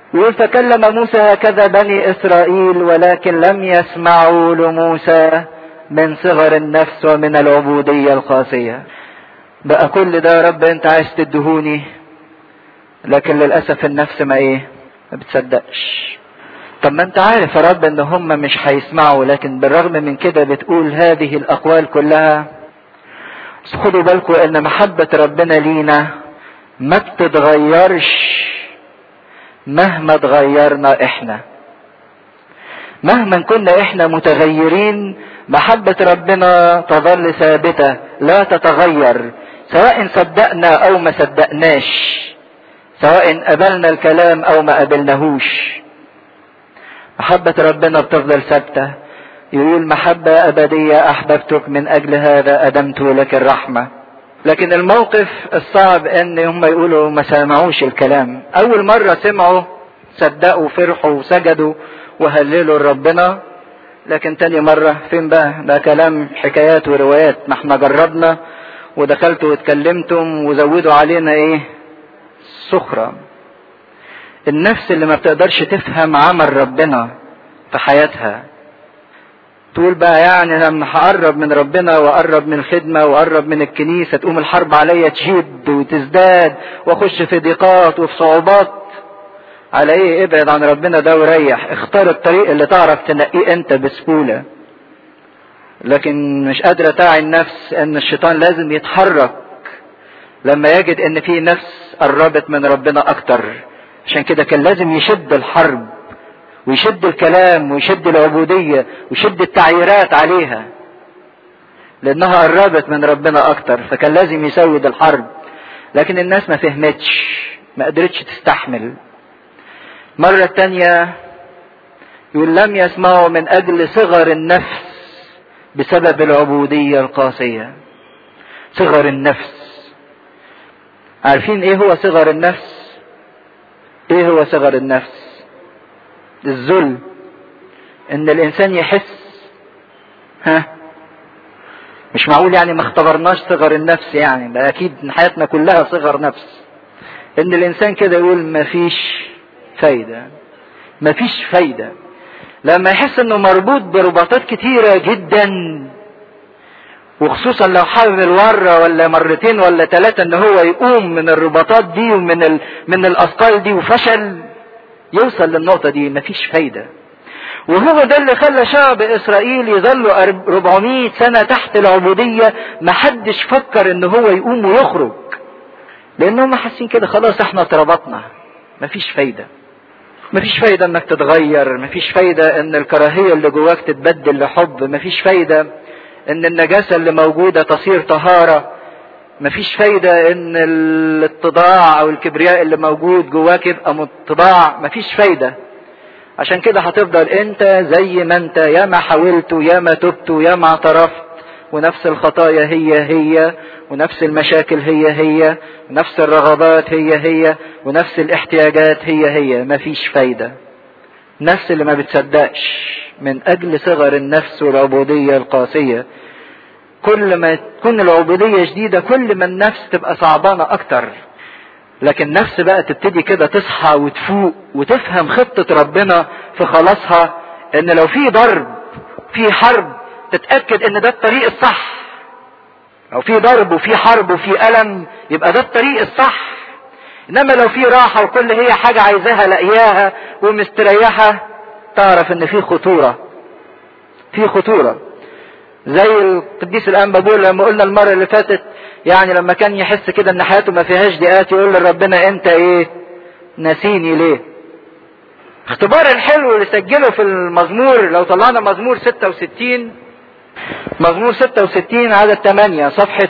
يقول فكلم موسى هكذا بني اسرائيل ولكن لم يسمعوا لموسى من صغر النفس ومن العبودية القاسية بقى كل ده يا رب انت عايز تدهوني لكن للأسف النفس ما ايه ما بتصدقش طب ما انت عارف يا رب ان هم مش هيسمعوا لكن بالرغم من كده بتقول هذه الاقوال كلها بس خدوا بالكم ان محبة ربنا لينا ما بتتغيرش مهما اتغيرنا احنا مهما كنا احنا متغيرين محبة ربنا تظل ثابتة لا تتغير سواء صدقنا او ما صدقناش سواء قبلنا الكلام او ما قبلناهوش محبة ربنا بتفضل ثابتة يقول محبة أبدية أحببتك من أجل هذا أدمت لك الرحمة لكن الموقف الصعب ان هم يقولوا ما سمعوش الكلام اول مرة سمعوا صدقوا فرحوا وسجدوا وهللوا ربنا لكن تاني مرة فين بقى ده كلام حكايات وروايات ما احنا جربنا ودخلتوا واتكلمتم وزودوا علينا ايه سخرة النفس اللي ما بتقدرش تفهم عمل ربنا في حياتها تقول بقى يعني لما هقرب من ربنا واقرب من الخدمة واقرب من الكنيسة تقوم الحرب عليا تشد وتزداد واخش في ضيقات وفي صعوبات على ايه ابعد عن ربنا ده وريح اختار الطريق اللي تعرف تنقيه انت بسهولة لكن مش قادرة تعي النفس ان الشيطان لازم يتحرك لما يجد ان في نفس قربت من ربنا اكتر عشان كده كان لازم يشد الحرب ويشد الكلام ويشد العبودية ويشد التعييرات عليها لانها قربت من ربنا اكتر فكان لازم يسود الحرب لكن الناس ما فهمتش ما قدرتش تستحمل مرة تانية يقول لم يسمعوا من اجل صغر النفس بسبب العبودية القاسية صغر النفس عارفين ايه هو صغر النفس ايه هو صغر النفس الذل ان الانسان يحس ها مش معقول يعني ما اختبرناش صغر النفس يعني ده اكيد حياتنا كلها صغر نفس ان الانسان كده يقول مفيش فايدة مفيش فايدة لما يحس انه مربوط برباطات كتيرة جدا وخصوصا لو حاول مرة ولا مرتين ولا ثلاثة ان هو يقوم من الرباطات دي ومن ال... من الاثقال دي وفشل يوصل للنقطة دي مفيش فايدة وهو ده اللي خلى شعب اسرائيل يظلوا 400 سنة تحت العبودية محدش فكر ان هو يقوم ويخرج لانهم حاسين كده خلاص احنا اتربطنا مفيش فايدة مفيش فايدة انك تتغير مفيش فايدة ان الكراهية اللي جواك تتبدل لحب مفيش فايدة ان النجاسة اللي موجودة تصير طهارة مفيش فايدة ان الاتضاع او الكبرياء اللي موجود جواك يبقى متضاع مفيش فايدة عشان كده هتفضل انت زي ما انت يا ما حاولت يا ما تبت يا ما اعترفت ونفس الخطايا هي هي ونفس المشاكل هي هي ونفس الرغبات هي هي ونفس الاحتياجات هي هي مفيش فايدة نفس اللي ما بتصدقش من اجل صغر النفس والعبودية القاسية كل ما تكون العبودية جديدة كل ما النفس تبقى صعبانة اكتر لكن النفس بقى تبتدي كده تصحى وتفوق وتفهم خطة ربنا في خلاصها ان لو في ضرب في حرب تتأكد ان ده الطريق الصح لو في ضرب وفي حرب وفي ألم يبقى ده الطريق الصح انما لو في راحة وكل هي حاجة عايزاها لاقياها ومستريحة تعرف ان في خطورة في خطورة زي القديس الانبا بيقول لما قلنا المرة اللي فاتت يعني لما كان يحس كده ان حياته ما فيهاش ضيقات يقول لربنا انت ايه ناسيني ليه اختبار الحلو اللي سجله في المزمور لو طلعنا مزمور 66 مزمور 66 عدد 8 صفحة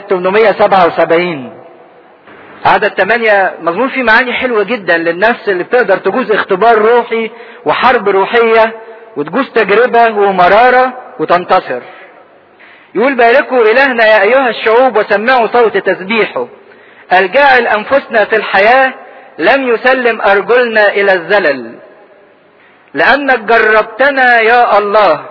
877 عدد 8 مزمور فيه معاني حلوة جدا للنفس اللي بتقدر تجوز اختبار روحي وحرب روحية وتجوز تجربة ومرارة وتنتصر يقول باركوا إلهنا يا أيها الشعوب وسمعوا صوت تسبيحه الجاعل أنفسنا في الحياة لم يسلم أرجلنا إلى الزلل لأنك جربتنا يا الله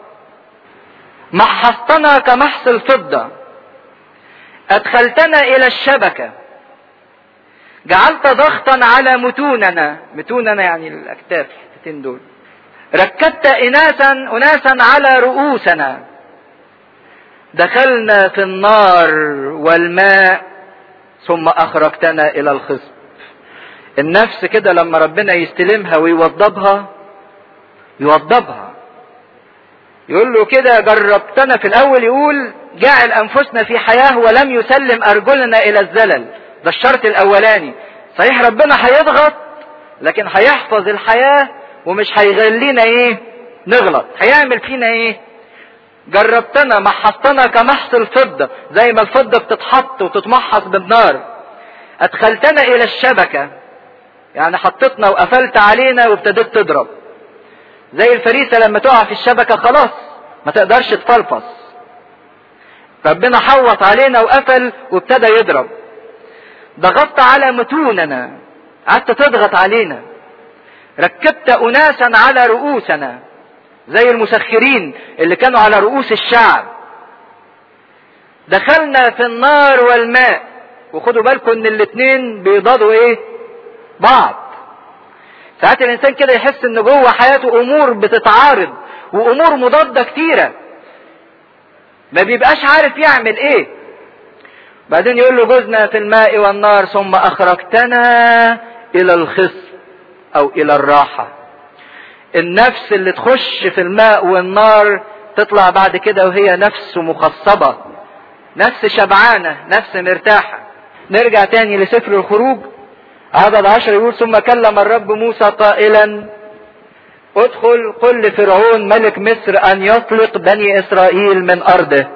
محصتنا كمحص الفضة أدخلتنا إلى الشبكة جعلت ضغطا على متوننا متوننا يعني الاكتاف الحتتين دول ركبت اناسا اناسا على رؤوسنا دخلنا في النار والماء ثم اخرجتنا الى الخصب النفس كده لما ربنا يستلمها ويوضبها يوضبها يقول له كده جربتنا في الاول يقول جعل انفسنا في حياه ولم يسلم ارجلنا الى الزلل ده الشرط الاولاني صحيح ربنا هيضغط لكن هيحفظ الحياه ومش هيخلينا ايه نغلط هيعمل فينا ايه جربتنا محصتنا كمحص الفضة زي ما الفضة بتتحط وتتمحص بالنار ادخلتنا الى الشبكة يعني حطتنا وقفلت علينا وابتديت تضرب زي الفريسة لما تقع في الشبكة خلاص ما تقدرش تفلفص ربنا حوط علينا وقفل وابتدى يضرب ضغطت على متوننا قعدت تضغط علينا ركبت اناسا على رؤوسنا زي المسخرين اللي كانوا على رؤوس الشعب دخلنا في النار والماء وخدوا بالكم ان الاتنين بيضادوا ايه بعض ساعات الانسان كده يحس ان جوه حياته امور بتتعارض وامور مضاده كتيره ما بيبقاش عارف يعمل ايه بعدين يقول له جزنا في الماء والنار ثم اخرجتنا الى الخصب او الى الراحه النفس اللي تخش في الماء والنار تطلع بعد كده وهي نفس مخصبه نفس شبعانه نفس مرتاحه نرجع تاني لسفر الخروج عدد عشر يقول ثم كلم الرب موسى قائلا ادخل قل لفرعون ملك مصر ان يطلق بني اسرائيل من ارضه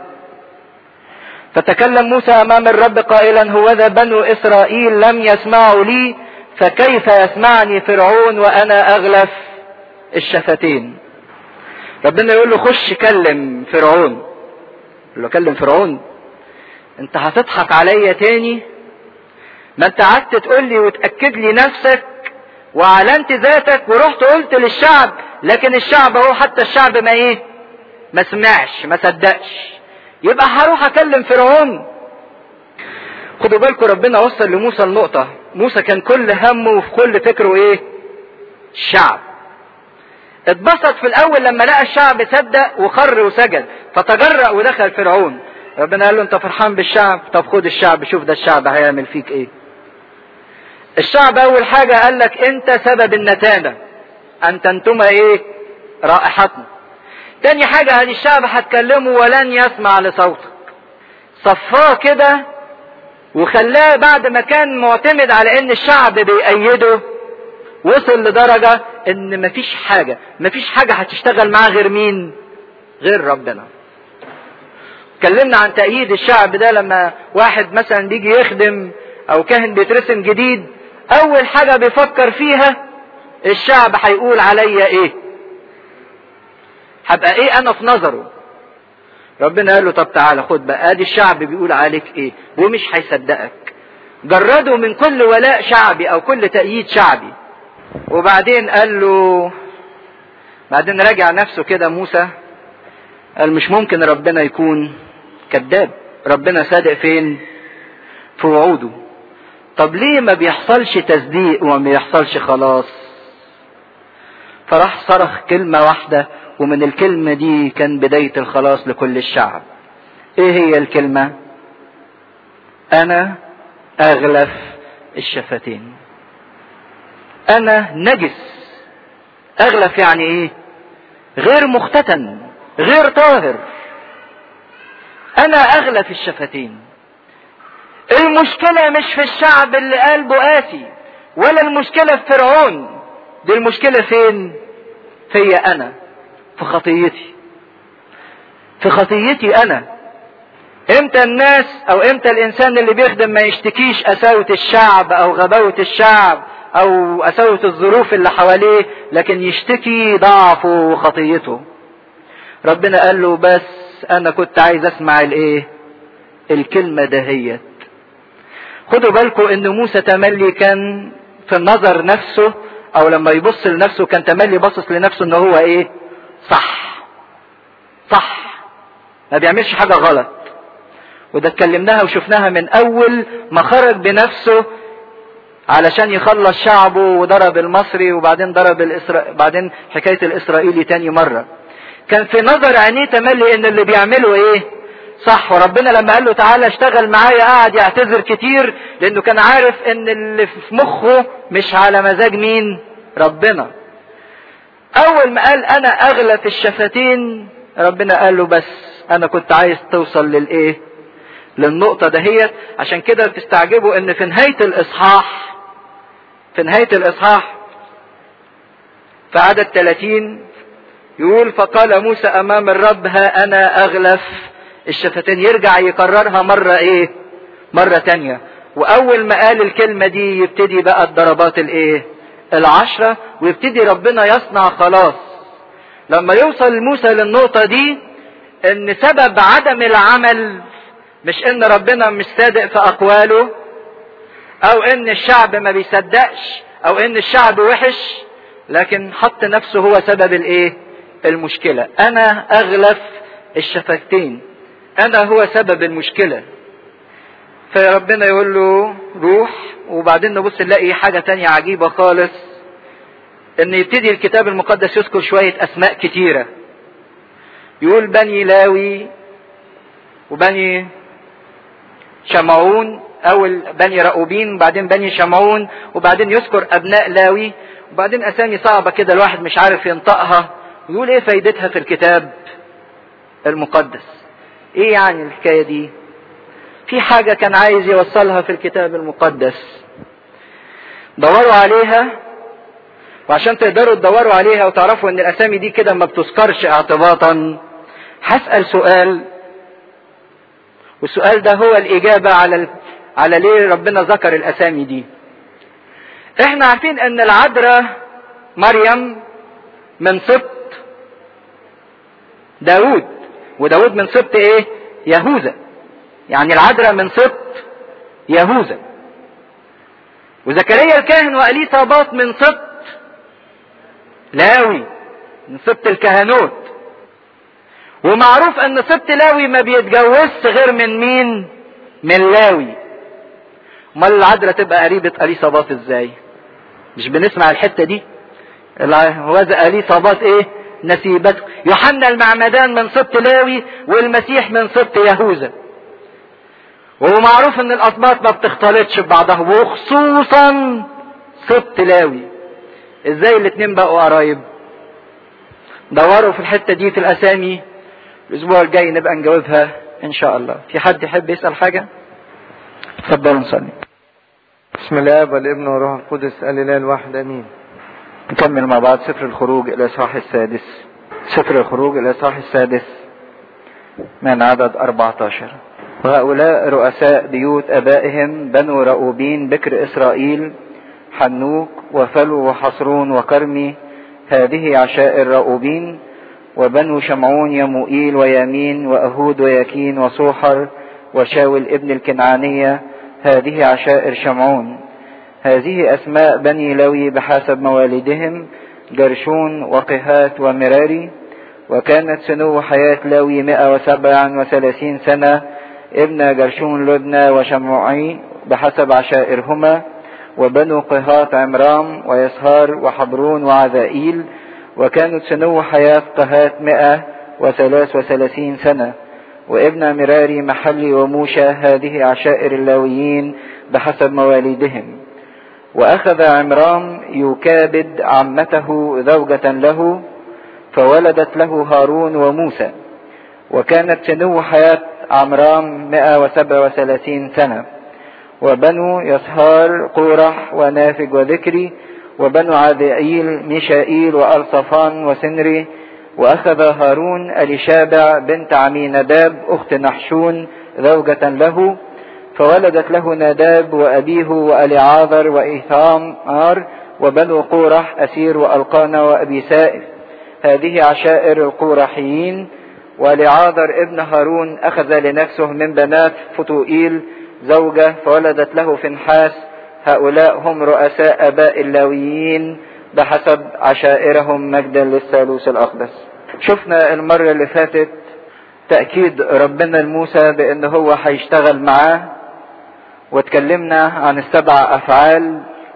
فتكلم موسى امام الرب قائلا هوذا بنو اسرائيل لم يسمعوا لي فكيف يسمعني فرعون وانا اغلف الشفتين ربنا يقول له خش كلم فرعون يقول له كلم فرعون انت هتضحك عليا تاني ما انت قعدت تقول لي وتاكد لي نفسك واعلنت ذاتك ورحت قلت للشعب لكن الشعب اهو حتى الشعب ما ايه ما سمعش ما صدقش يبقى هروح اكلم فرعون خدوا بالكم ربنا وصل لموسى النقطة موسى كان كل همه وفي كل فكره ايه الشعب اتبسط في الاول لما لقى الشعب صدق وخر وسجد فتجرأ ودخل فرعون ربنا قال له انت فرحان بالشعب طب خد الشعب شوف ده الشعب هيعمل فيك ايه الشعب اول حاجة قال لك انت سبب النتانة انت انتما ايه رائحتنا تاني حاجة هذه الشعب هتكلمه ولن يسمع لصوتك صفاه كده وخلاه بعد ما كان معتمد على ان الشعب بيأيده وصل لدرجة ان مفيش حاجة مفيش حاجة هتشتغل معاه غير مين غير ربنا اتكلمنا عن تأييد الشعب ده لما واحد مثلا بيجي يخدم او كاهن بيترسم جديد اول حاجة بيفكر فيها الشعب هيقول عليا ايه هبقى ايه انا في نظره ربنا قال له طب تعالى خد بقى ادي الشعب بيقول عليك ايه ومش هيصدقك جرده من كل ولاء شعبي او كل تأييد شعبي وبعدين قال له بعدين راجع نفسه كده موسى قال مش ممكن ربنا يكون كذاب ربنا صادق فين في وعوده طب ليه ما بيحصلش تصديق وما بيحصلش خلاص فراح صرخ كلمة واحدة ومن الكلمة دي كان بداية الخلاص لكل الشعب ايه هي الكلمة انا اغلف الشفتين انا نجس اغلف يعني ايه غير مختتن غير طاهر انا اغلف الشفتين المشكلة مش في الشعب اللي قلبه قاسي ولا المشكلة في فرعون دي المشكلة فين فيا انا في خطيتي في خطيتي انا امتى الناس او امتى الانسان اللي بيخدم ما يشتكيش قساوة الشعب او غباوة الشعب او قساوة الظروف اللي حواليه لكن يشتكي ضعفه وخطيته ربنا قال له بس انا كنت عايز اسمع الايه الكلمة دهيت خدوا بالكم ان موسى تملي كان في النظر نفسه او لما يبص لنفسه كان تملي باصص لنفسه ان هو ايه صح صح ما بيعملش حاجة غلط وده اتكلمناها وشفناها من اول ما خرج بنفسه علشان يخلص شعبه وضرب المصري وبعدين ضرب الإسرا... بعدين حكاية الإسرائيلي تاني مرة كان في نظر عينيه تملي ان اللي بيعمله ايه صح وربنا لما قال له تعالى اشتغل معايا قعد يعتذر كتير لانه كان عارف ان اللي في مخه مش على مزاج مين ربنا اول ما قال انا اغلى في الشفتين ربنا قال له بس انا كنت عايز توصل للايه للنقطة دهيت عشان كده تستعجبوا ان في نهاية الاصحاح في نهاية الاصحاح في عدد 30 يقول فقال موسى امام الرب ها انا اغلف الشفتين يرجع يكررها مرة ايه مرة تانية واول ما قال الكلمة دي يبتدي بقى الضربات الايه العشرة ويبتدي ربنا يصنع خلاص لما يوصل موسى للنقطة دي ان سبب عدم العمل مش ان ربنا مش صادق في اقواله او ان الشعب ما بيصدقش او ان الشعب وحش لكن حط نفسه هو سبب الايه المشكلة انا اغلف الشفتين انا هو سبب المشكلة فربنا يقول له روح وبعدين نبص نلاقي حاجة تانية عجيبة خالص ان يبتدي الكتاب المقدس يذكر شوية اسماء كتيرة يقول بني لاوي وبني شمعون اول بني رأوبين وبعدين بني شمعون وبعدين يذكر ابناء لاوي وبعدين اسامي صعبة كده الواحد مش عارف ينطقها ويقول ايه فايدتها في الكتاب المقدس ايه يعني الحكاية دي في حاجة كان عايز يوصلها في الكتاب المقدس دوروا عليها وعشان تقدروا تدوروا عليها وتعرفوا ان الاسامي دي كده ما بتذكرش اعتباطا هسأل سؤال والسؤال ده هو الاجابة على على ليه ربنا ذكر الاسامي دي احنا عارفين ان العذراء مريم من سبط داود وداود من سبط ايه يهوذا يعني العذراء من سبط يهوذا وزكريا الكاهن واليصابات من سبط لاوي من سبط الكهنوت ومعروف ان سبط لاوي ما بيتجوزش غير من مين من لاوي امال العذراء تبقى قريبة اليصابات ازاي مش بنسمع الحتة دي هوذا اليصابات ايه نسيبته يوحنا المعمدان من سبط لاوي والمسيح من سبط يهوذا وهو معروف ان الاسباط ما بتختلطش ببعضها وخصوصا سبط لاوي ازاي الاتنين بقوا قرايب دوروا في الحته دي في الاسامي الاسبوع الجاي نبقى نجاوبها ان شاء الله في حد يحب يسال حاجه اتفضلوا نصلي بسم الله والابن والروح القدس الاله الواحد امين نكمل مع بعض سفر الخروج الاصحاح السادس سفر الخروج الاصحاح السادس من عدد 14 وهؤلاء رؤساء بيوت ابائهم بنو رؤوبين بكر اسرائيل حنوك وفلو وحصرون وكرمي هذه عشائر رؤوبين وبنو شمعون يموئيل ويمين وأهود ويكين وصوحر وشاول ابن الكنعانية هذه عشائر شمعون هذه أسماء بني لوي بحسب موالدهم جرشون وقهات ومراري وكانت سنو حياة لاوي مئة وسبع وثلاثين سنة ابن جرشون لبنى وشمعي بحسب عشائرهما وبنو قهات عمرام ويسهار وحبرون وعذائيل وكانت سنو حياة قهات مئة وثلاث وثلاثين سنة وابن مراري محلي وموشى هذه عشائر اللاويين بحسب مواليدهم وأخذ عمرام يكابد عمته زوجة له فولدت له هارون وموسى وكانت سنو حياة عمرام مئة وسبع وثلاثين سنة وبنو يسهار قورح ونافج وذكري وبنو عذائيل ميشائيل وألصفان وسنري وأخذ هارون أليشابع بنت عمي نداب أخت نحشون زوجة له فولدت له ناداب وأبيه وأليعاذر وإيثام آر وبنو قورح أسير وألقانا وأبي سائف هذه عشائر القورحيين ولعاذر ابن هارون أخذ لنفسه من بنات فتوئيل زوجة فولدت له فنحاس هؤلاء هم رؤساء أباء اللاويين بحسب عشائرهم مجدا للثالوث الأقدس شفنا المرة اللي فاتت تأكيد ربنا لموسى بأن هو هيشتغل معاه واتكلمنا عن السبع أفعال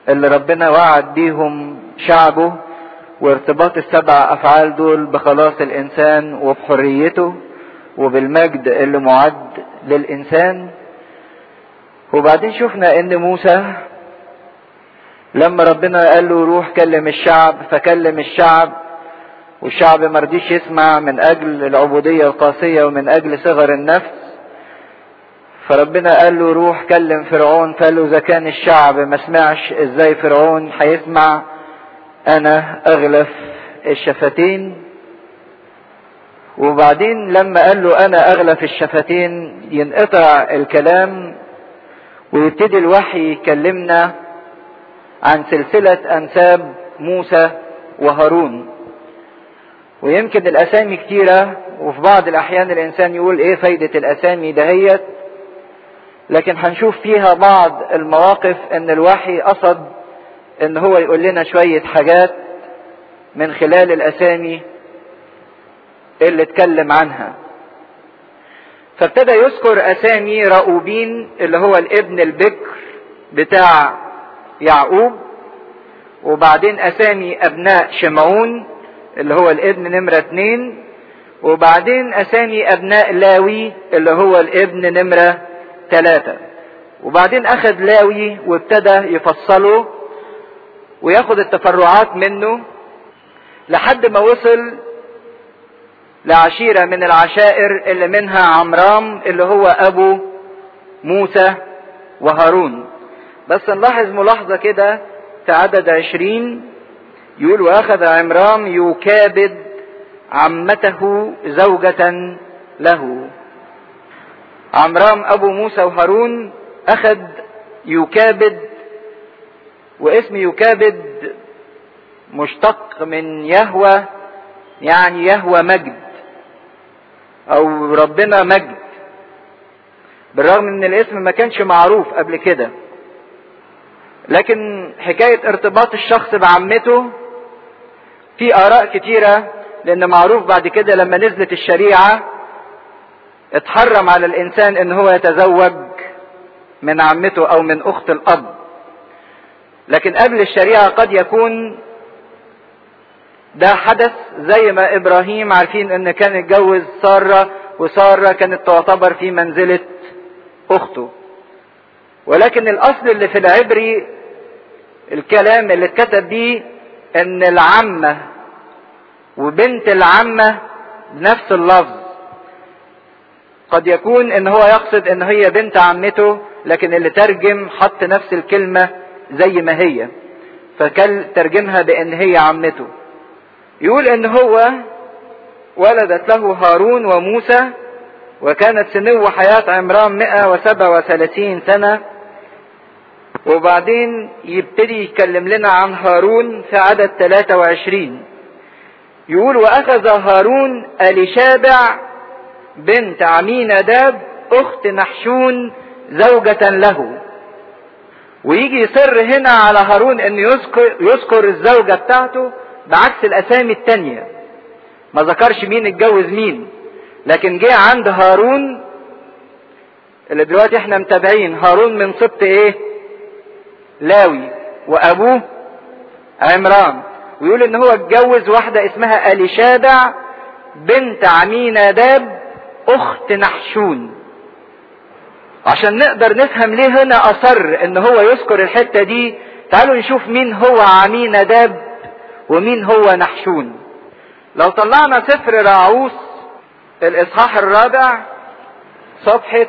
اللي ربنا وعد بيهم شعبه وارتباط السبع افعال دول بخلاص الانسان وبحريته وبالمجد اللي معد للانسان وبعدين شفنا ان موسى لما ربنا قال له روح كلم الشعب فكلم الشعب والشعب مرضيش يسمع من اجل العبودية القاسية ومن اجل صغر النفس فربنا قال له روح كلم فرعون فقال له اذا كان الشعب ما سمعش ازاي فرعون هيسمع انا اغلف الشفتين وبعدين لما قال له انا اغلف الشفتين ينقطع الكلام ويبتدي الوحي يكلمنا عن سلسلة انساب موسى وهارون ويمكن الاسامي كتيرة وفي بعض الاحيان الانسان يقول ايه فايدة الاسامي دهيت لكن هنشوف فيها بعض المواقف ان الوحي قصد ان هو يقول لنا شوية حاجات من خلال الاسامي اللي اتكلم عنها فابتدى يذكر اسامي رؤوبين اللي هو الابن البكر بتاع يعقوب وبعدين اسامي ابناء شمعون اللي هو الابن نمرة اتنين وبعدين اسامي ابناء لاوي اللي هو الابن نمرة ثلاثة وبعدين اخذ لاوي وابتدى يفصله وياخد التفرعات منه لحد ما وصل لعشيرة من العشائر اللي منها عمرام اللي هو ابو موسى وهارون بس نلاحظ ملاحظة كده في عدد عشرين يقول واخذ عمرام يكابد عمته زوجة له عمرام ابو موسى وهارون اخذ يكابد واسم يكابد مشتق من يهوى يعني يهوى مجد او ربنا مجد بالرغم ان الاسم ما كانش معروف قبل كده لكن حكاية ارتباط الشخص بعمته في اراء كتيرة لان معروف بعد كده لما نزلت الشريعة اتحرم على الانسان ان هو يتزوج من عمته او من اخت الاب لكن قبل الشريعة قد يكون ده حدث زي ما ابراهيم عارفين ان كان اتجوز سارة وسارة كانت تعتبر في منزلة اخته ولكن الاصل اللي في العبري الكلام اللي اتكتب بيه ان العمة وبنت العمة بنفس اللفظ قد يكون ان هو يقصد ان هي بنت عمته لكن اللي ترجم حط نفس الكلمة زي ما هي فكان ترجمها بان هي عمته يقول ان هو ولدت له هارون وموسى وكانت سنو حياة عمران 137 سنة وبعدين يبتدي يتكلم لنا عن هارون في عدد 23 يقول واخذ هارون اليشابع بنت عميناداب اخت نحشون زوجة له ويجي يصر هنا على هارون ان يذكر, يذكر الزوجة بتاعته بعكس الاسامي التانية ما ذكرش مين اتجوز مين لكن جه عند هارون اللي دلوقتي احنا متابعين هارون من سبط ايه لاوي وابوه عمران ويقول ان هو اتجوز واحدة اسمها اليشابع بنت عميناداب اخت نحشون عشان نقدر نفهم ليه هنا اصر ان هو يذكر الحتة دي تعالوا نشوف مين هو عميناداب ومين هو نحشون لو طلعنا سفر راعوس الاصحاح الرابع صفحة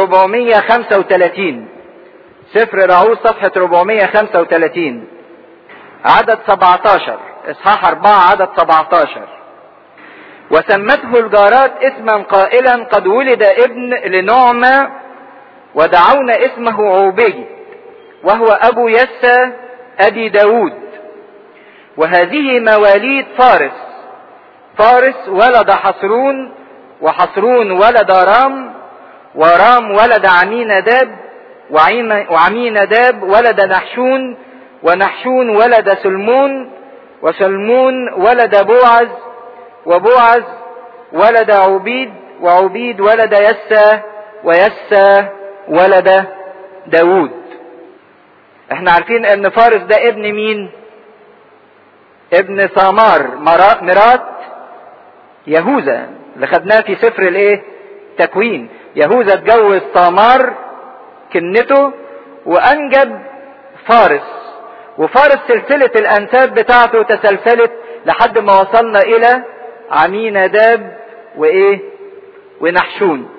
435 سفر راعوس صفحة 435 عدد 17 اصحاح 4 عدد 17 وسمته الجارات اسما قائلا قد ولد ابن لنعمة ودعونا اسمه عوبي وهو ابو يسى ابي داود وهذه مواليد فارس فارس ولد حصرون وحصرون ولد رام ورام ولد عميناداب وعميناداب ولد نحشون ونحشون ولد سلمون وسلمون ولد بوعز وبوعز ولد عبيد وعبيد ولد يسى ويسى ولد داود احنا عارفين ان فارس ده ابن مين ابن سامار مرات يهوذا اللي خدناه في سفر الايه تكوين يهوذا اتجوز سامار كنته وانجب فارس وفارس سلسلة الانساب بتاعته تسلسلت لحد ما وصلنا الى عميناداب وايه ونحشون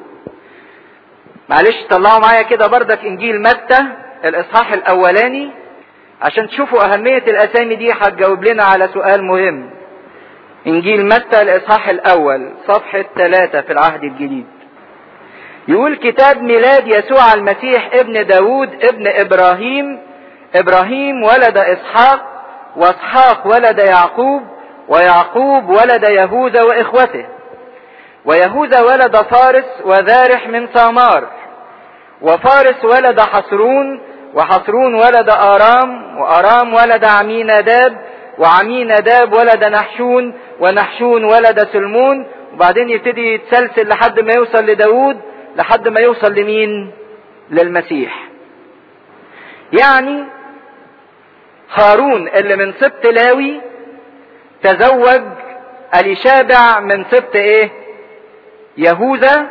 معلش طلعوا معايا كده بردك انجيل متى الاصحاح الاولاني عشان تشوفوا اهمية الاسامي دي هتجاوب لنا على سؤال مهم انجيل متى الاصحاح الاول صفحة ثلاثة في العهد الجديد يقول كتاب ميلاد يسوع المسيح ابن داود ابن ابراهيم ابراهيم ولد اسحاق واسحاق ولد يعقوب ويعقوب ولد يهوذا واخوته ويهوذا ولد فارس وذارح من سامار وفارس ولد حصرون وحصرون ولد آرام وآرام ولد عميناداب وعميناداب ولد نحشون ونحشون ولد سلمون وبعدين يبتدي يتسلسل لحد ما يوصل لداود لحد ما يوصل لمين للمسيح يعني هارون اللي من سبط لاوي تزوج اليشابع من سبط ايه يهوذا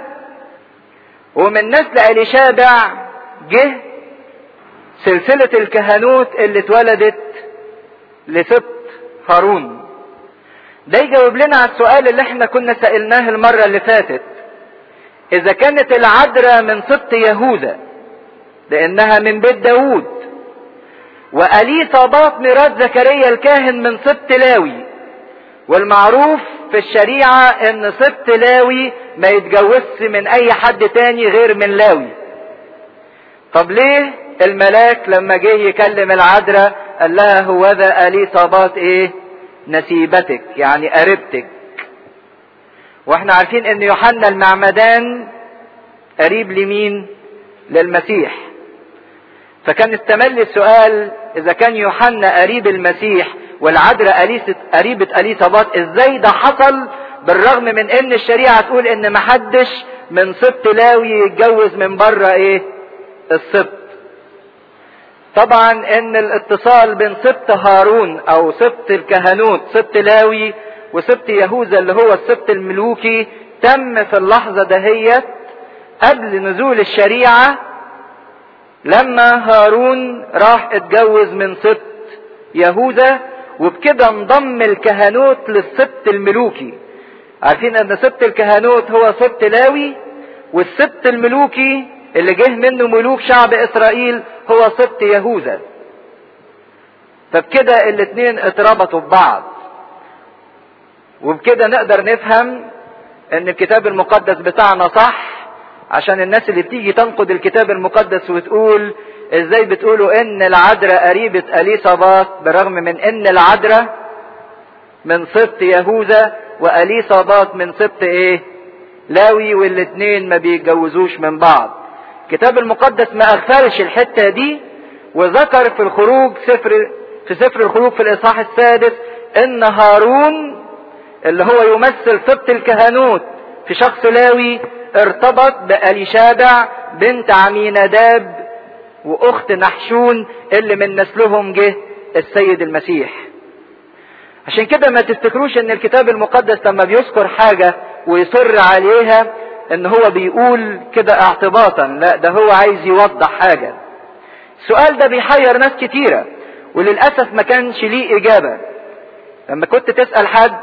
ومن نسل اليشابع جه سلسلة الكهنوت اللي اتولدت لسبط هارون ده يجاوب لنا على السؤال اللي احنا كنا سألناه المرة اللي فاتت اذا كانت العذراء من سبط يهوذا لانها من بيت داوود وأليصابات مرات زكريا الكاهن من سبط لاوي والمعروف في الشريعة ان سبط لاوي ما يتجوزش من اي حد تاني غير من لاوي طب ليه الملاك لما جه يكلم العذراء قال لها هو ذا اليصابات ايه نسيبتك يعني قريبتك واحنا عارفين ان يوحنا المعمدان قريب لمين للمسيح فكان استمل السؤال اذا كان يوحنا قريب المسيح والعذراء قريبة اليصابات ازاي ده حصل بالرغم من ان الشريعة تقول ان محدش من سبط لاوي يتجوز من بره ايه السبط طبعا ان الاتصال بين سبط هارون او سبط الكهنوت سبط لاوي وسبط يهوذا اللي هو السبط الملوكي تم في اللحظة دهيت قبل نزول الشريعة لما هارون راح اتجوز من سبط يهوذا وبكده انضم الكهنوت للسبط الملوكي عارفين ان سبط الكهنوت هو سبط لاوي والسبط الملوكي اللي جه منه ملوك شعب اسرائيل هو سبط يهوذا فبكده الاتنين اتربطوا ببعض وبكده نقدر نفهم ان الكتاب المقدس بتاعنا صح عشان الناس اللي بتيجي تنقد الكتاب المقدس وتقول ازاي بتقولوا ان العذراء قريبة اليصابات بالرغم من ان العذراء من سبط يهوذا واليصابات من سبط ايه لاوي والاتنين ما بيتجوزوش من بعض الكتاب المقدس ما اغفلش الحتة دي وذكر في الخروج سفر في سفر الخروج في الاصحاح السادس ان هارون اللي هو يمثل سبط الكهنوت في شخص لاوي ارتبط بأليشابع بنت عميناداب واخت نحشون اللي من نسلهم جه السيد المسيح عشان كده ما تفتكروش ان الكتاب المقدس لما بيذكر حاجة ويصر عليها ان هو بيقول كده اعتباطا لا ده هو عايز يوضح حاجة السؤال ده بيحير ناس كتيرة وللأسف ما كانش ليه إجابة لما كنت تسأل حد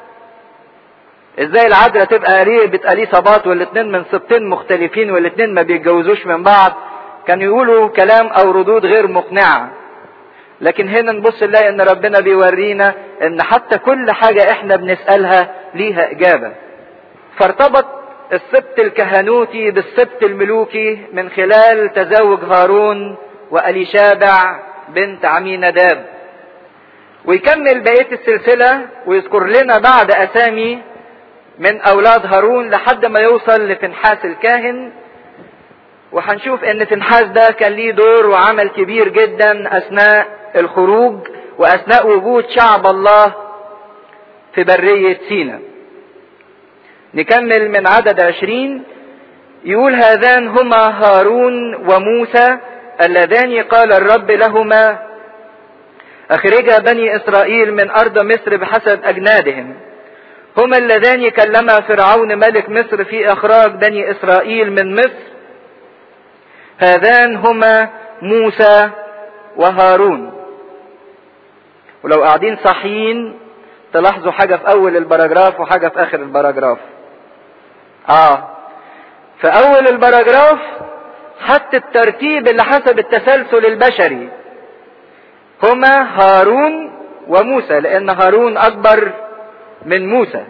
ازاي العذراء تبقى قريبة اليصابات والاتنين من سبطين مختلفين والاتنين ما بيتجوزوش من بعض كانوا يقولوا كلام او ردود غير مقنعة لكن هنا نبص نلاقي ان ربنا بيورينا ان حتى كل حاجة احنا بنسألها ليها اجابة فارتبط السبت الكهنوتي بالسبت الملوكي من خلال تزوج هارون واليشابع بنت عميناداب ويكمل بقية السلسلة ويذكر لنا بعد اسامي من اولاد هارون لحد ما يوصل لفنحاس الكاهن وهنشوف ان فنحاس ده كان ليه دور وعمل كبير جدا اثناء الخروج واثناء وجود شعب الله في برية سينا نكمل من عدد عشرين يقول هذان هما هارون وموسى اللذان قال الرب لهما اخرجا بني اسرائيل من ارض مصر بحسب اجنادهم هما اللذان كلما فرعون ملك مصر في اخراج بني اسرائيل من مصر هذان هما موسى وهارون ولو قاعدين صحيين تلاحظوا حاجة في أول البراجراف وحاجة في آخر البراجراف. آه. في أول البراجراف حتى الترتيب اللي حسب التسلسل البشري. هما هارون وموسى لأن هارون أكبر من موسى.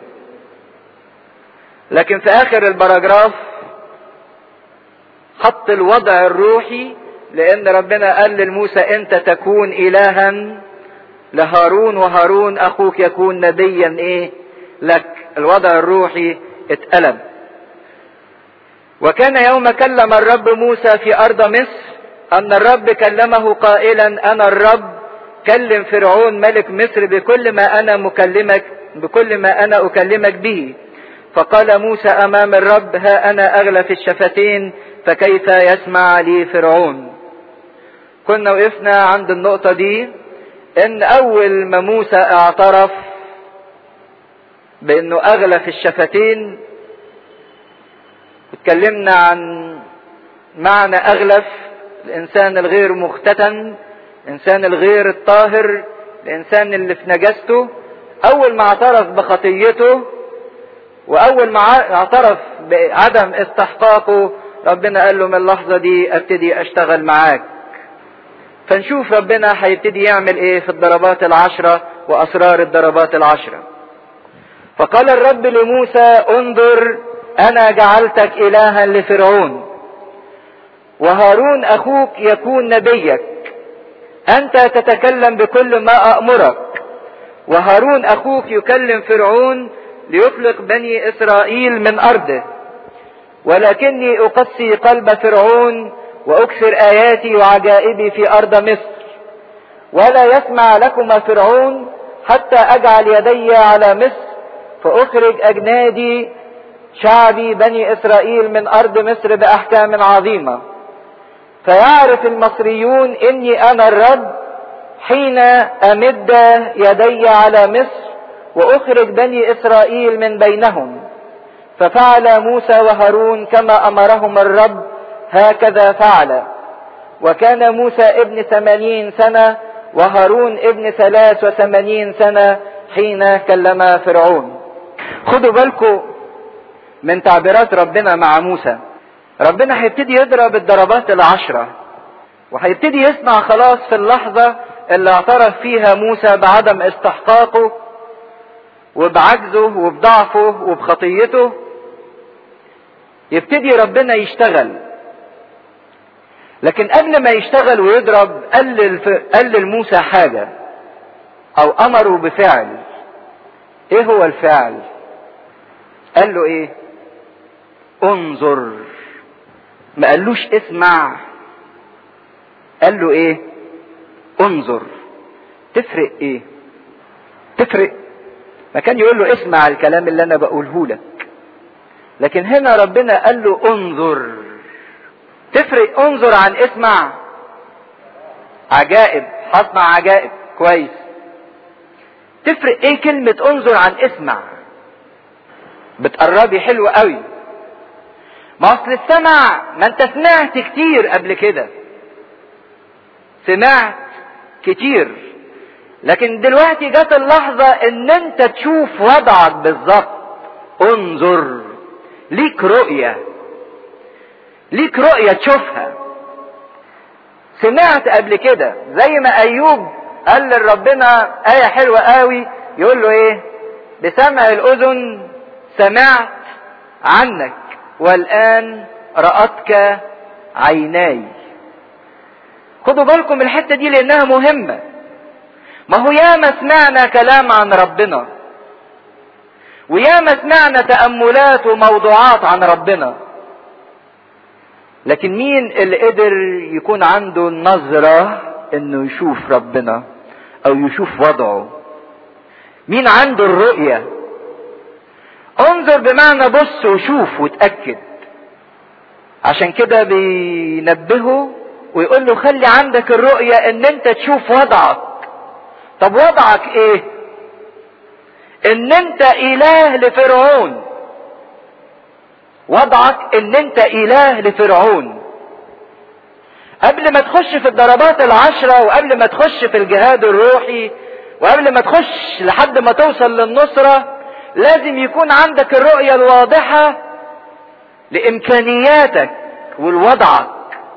لكن في آخر البراجراف حط الوضع الروحي لأن ربنا قال لموسى أنت تكون إلها لهارون وهارون اخوك يكون نبيا ايه لك الوضع الروحي اتقلب وكان يوم كلم الرب موسى في ارض مصر ان الرب كلمه قائلا انا الرب كلم فرعون ملك مصر بكل ما انا مكلمك بكل ما انا اكلمك به فقال موسى امام الرب ها انا اغلى في الشفتين فكيف يسمع لي فرعون كنا وقفنا عند النقطة دي ان اول ما موسى اعترف بانه اغلى في الشفتين اتكلمنا عن معنى اغلف الانسان الغير مختتن الانسان الغير الطاهر الانسان اللي في نجاسته اول ما اعترف بخطيته واول ما اعترف بعدم استحقاقه ربنا قال له من اللحظه دي ابتدي اشتغل معاك فنشوف ربنا هيبتدي يعمل ايه في الضربات العشرة واسرار الضربات العشرة فقال الرب لموسى انظر انا جعلتك الها لفرعون وهارون اخوك يكون نبيك انت تتكلم بكل ما امرك وهارون اخوك يكلم فرعون ليطلق بني اسرائيل من ارضه ولكني اقسي قلب فرعون واكثر اياتي وعجائبي في ارض مصر ولا يسمع لكما فرعون حتى اجعل يدي على مصر فاخرج اجنادي شعبي بني اسرائيل من ارض مصر باحكام عظيمه فيعرف المصريون اني انا الرب حين امد يدي على مصر واخرج بني اسرائيل من بينهم ففعل موسى وهارون كما امرهم الرب هكذا فعل وكان موسى ابن ثمانين سنة وهارون ابن ثلاث وثمانين سنة حين كلم فرعون خدوا بالكم من تعبيرات ربنا مع موسى ربنا هيبتدي يضرب الضربات العشرة وهيبتدي يسمع خلاص في اللحظة اللي اعترف فيها موسى بعدم استحقاقه وبعجزه وبضعفه وبخطيته يبتدي ربنا يشتغل لكن قبل ما يشتغل ويضرب قال قال لموسى حاجة أو أمره بفعل إيه هو الفعل؟ قال له إيه؟ انظر ما قالوش اسمع قال له إيه؟ انظر تفرق إيه؟ تفرق ما كان يقول له اسمع الكلام اللي أنا بقوله لك لكن هنا ربنا قال له انظر تفرق انظر عن اسمع عجائب هصنع عجائب كويس تفرق ايه كلمة انظر عن اسمع بتقربي حلو قوي ما اصل السمع ما انت سمعت كتير قبل كده سمعت كتير لكن دلوقتي جت اللحظة ان انت تشوف وضعك بالظبط انظر ليك رؤية ليك رؤية تشوفها سمعت قبل كده زي ما ايوب قال لربنا آية حلوة قوي يقول له ايه بسمع الاذن سمعت عنك والان رأتك عيناي خدوا بالكم من الحتة دي لانها مهمة ما هو ياما سمعنا كلام عن ربنا وياما سمعنا تأملات وموضوعات عن ربنا لكن مين اللي قدر يكون عنده النظرة انه يشوف ربنا او يشوف وضعه مين عنده الرؤية انظر بمعنى بص وشوف وتأكد عشان كده بينبهوا ويقول له خلي عندك الرؤية ان انت تشوف وضعك طب وضعك ايه ان انت اله لفرعون وضعك ان انت اله لفرعون قبل ما تخش في الضربات العشرة وقبل ما تخش في الجهاد الروحي وقبل ما تخش لحد ما توصل للنصرة لازم يكون عندك الرؤية الواضحة لامكانياتك والوضعك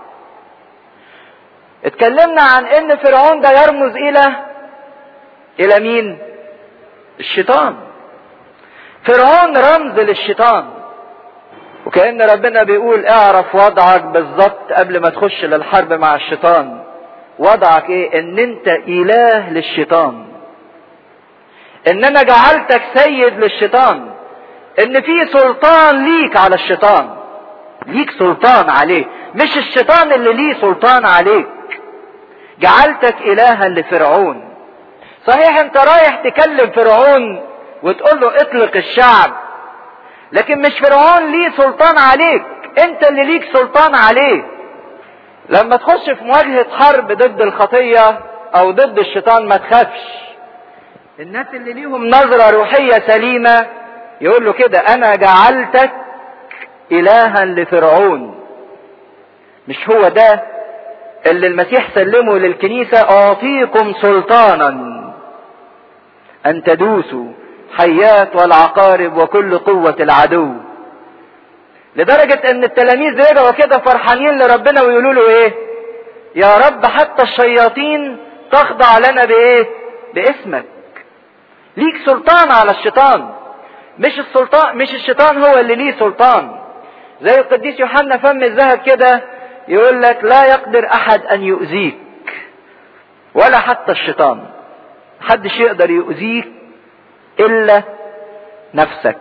اتكلمنا عن ان فرعون ده يرمز الى الى مين الشيطان فرعون رمز للشيطان وكأن ربنا بيقول اعرف وضعك بالظبط قبل ما تخش للحرب مع الشيطان وضعك ايه ان انت اله للشيطان ان انا جعلتك سيد للشيطان ان في سلطان ليك على الشيطان ليك سلطان عليه مش الشيطان اللي ليه سلطان عليك جعلتك الها لفرعون صحيح انت رايح تكلم فرعون وتقول له اطلق الشعب لكن مش فرعون ليه سلطان عليك انت اللي ليك سلطان عليه لما تخش في مواجهة حرب ضد الخطية او ضد الشيطان ما تخافش الناس اللي ليهم نظرة روحية سليمة يقول له كده انا جعلتك الها لفرعون مش هو ده اللي المسيح سلمه للكنيسة اعطيكم سلطانا ان تدوسوا حيات والعقارب وكل قوة العدو لدرجة ان التلاميذ رجعوا كده فرحانين لربنا ويقولوا له ايه يا رب حتى الشياطين تخضع لنا بايه باسمك ليك سلطان على الشيطان مش السلطان مش الشيطان هو اللي ليه سلطان زي القديس يوحنا فم الذهب كده يقول لك لا يقدر احد ان يؤذيك ولا حتى الشيطان محدش يقدر يؤذيك الا نفسك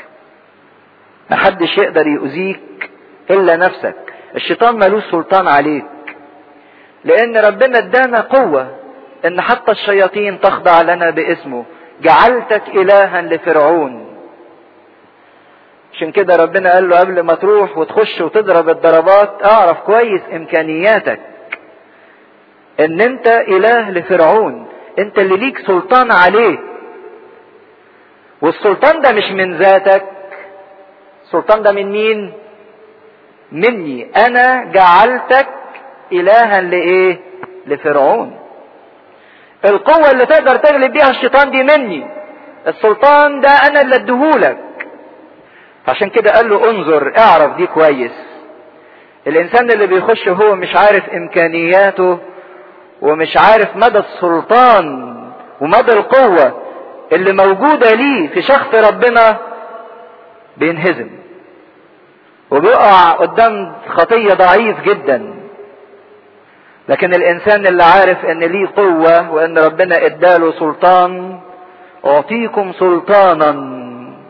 محدش يقدر يؤذيك الا نفسك الشيطان ملوش سلطان عليك لان ربنا ادانا قوة ان حتى الشياطين تخضع لنا باسمه جعلتك الها لفرعون عشان كده ربنا قال له قبل ما تروح وتخش وتضرب الضربات اعرف كويس امكانياتك ان انت اله لفرعون انت اللي ليك سلطان عليه والسلطان ده مش من ذاتك السلطان ده من مين مني انا جعلتك الها لايه لفرعون القوة اللي تقدر تغلب بيها الشيطان دي مني السلطان ده انا اللي اديهولك عشان كده قال له انظر اعرف دي كويس الانسان اللي بيخش هو مش عارف امكانياته ومش عارف مدى السلطان ومدى القوة اللي موجودة ليه في شخص ربنا بينهزم وبيقع قدام خطية ضعيف جدا لكن الانسان اللي عارف ان ليه قوة وان ربنا اداله سلطان اعطيكم سلطانا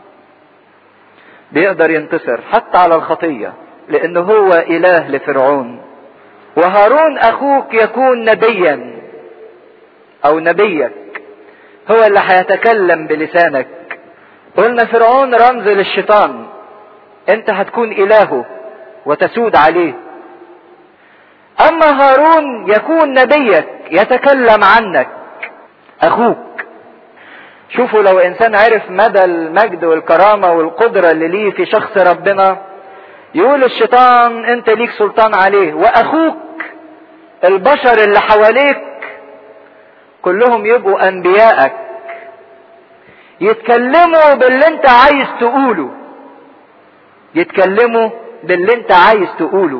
بيقدر ينتصر حتى على الخطية لانه هو اله لفرعون وهارون اخوك يكون نبيا او نبيك هو اللي هيتكلم بلسانك قلنا فرعون رمز للشيطان انت هتكون الهه وتسود عليه اما هارون يكون نبيك يتكلم عنك اخوك شوفوا لو انسان عرف مدى المجد والكرامة والقدرة اللي ليه في شخص ربنا يقول الشيطان انت ليك سلطان عليه واخوك البشر اللي حواليك كلهم يبقوا انبيائك يتكلموا باللي انت عايز تقوله يتكلموا باللي انت عايز تقوله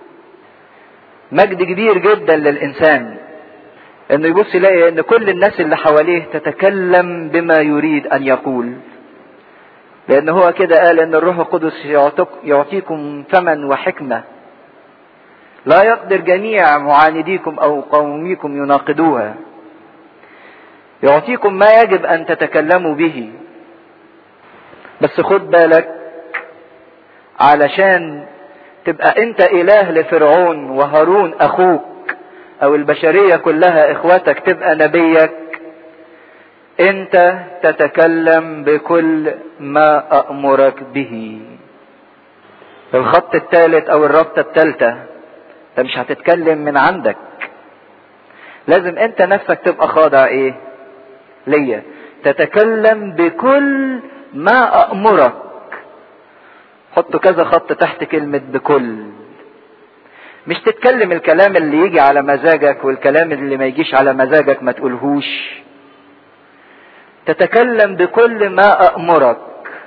مجد كبير جدا للانسان انه يبص يلاقي ان كل الناس اللي حواليه تتكلم بما يريد ان يقول لان هو كده قال ان الروح القدس يعطيكم ثمن وحكمة لا يقدر جميع معانديكم او قوميكم يناقضوها يعطيكم ما يجب ان تتكلموا به بس خد بالك علشان تبقى انت اله لفرعون وهارون اخوك او البشرية كلها اخواتك تبقى نبيك انت تتكلم بكل ما امرك به الخط الثالث او الرابطة الثالثة انت مش هتتكلم من عندك لازم انت نفسك تبقى خاضع ايه ليا تتكلم بكل ما امرك حطوا كذا خط تحت كلمة بكل مش تتكلم الكلام اللي يجي على مزاجك والكلام اللي ما يجيش على مزاجك ما تقولهوش تتكلم بكل ما أأمرك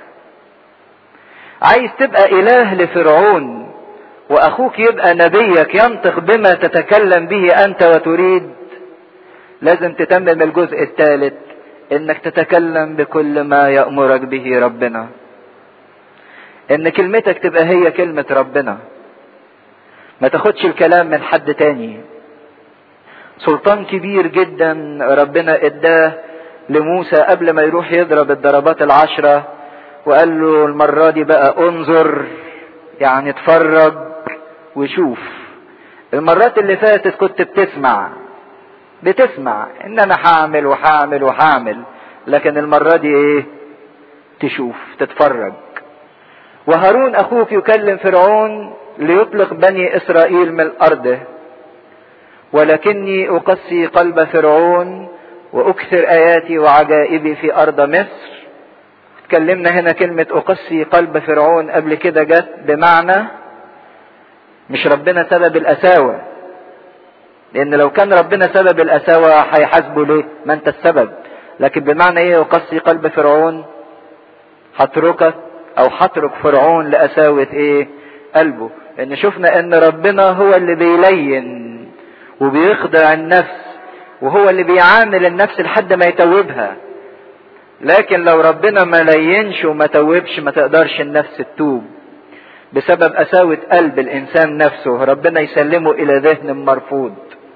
عايز تبقى إله لفرعون وأخوك يبقى نبيك ينطق بما تتكلم به أنت وتريد لازم تتمم الجزء الثالث إنك تتكلم بكل ما يأمرك به ربنا إن كلمتك تبقى هي كلمة ربنا ما تاخدش الكلام من حد تاني سلطان كبير جدا ربنا اداه لموسى قبل ما يروح يضرب الضربات العشرة وقال له المرة دي بقى انظر يعني اتفرج وشوف المرات اللي فاتت كنت بتسمع بتسمع ان انا هعمل وهعمل وهعمل لكن المرة دي ايه تشوف تتفرج وهارون اخوك يكلم فرعون ليطلق بني اسرائيل من ارضه ولكني اقسي قلب فرعون واكثر اياتي وعجائبي في ارض مصر اتكلمنا هنا كلمة اقسي قلب فرعون قبل كده جت بمعنى مش ربنا سبب القساوة لان لو كان ربنا سبب القساوة هيحاسبه ليه ما انت السبب لكن بمعنى ايه اقسي قلب فرعون هتركك او هترك فرعون لقساوة ايه قلبه ان شفنا ان ربنا هو اللي بيلين وبيخضع النفس وهو اللي بيعامل النفس لحد ما يتوبها لكن لو ربنا ما لينش وما توبش ما تقدرش النفس تتوب بسبب قساوة قلب الإنسان نفسه ربنا يسلمه إلى ذهن مرفوض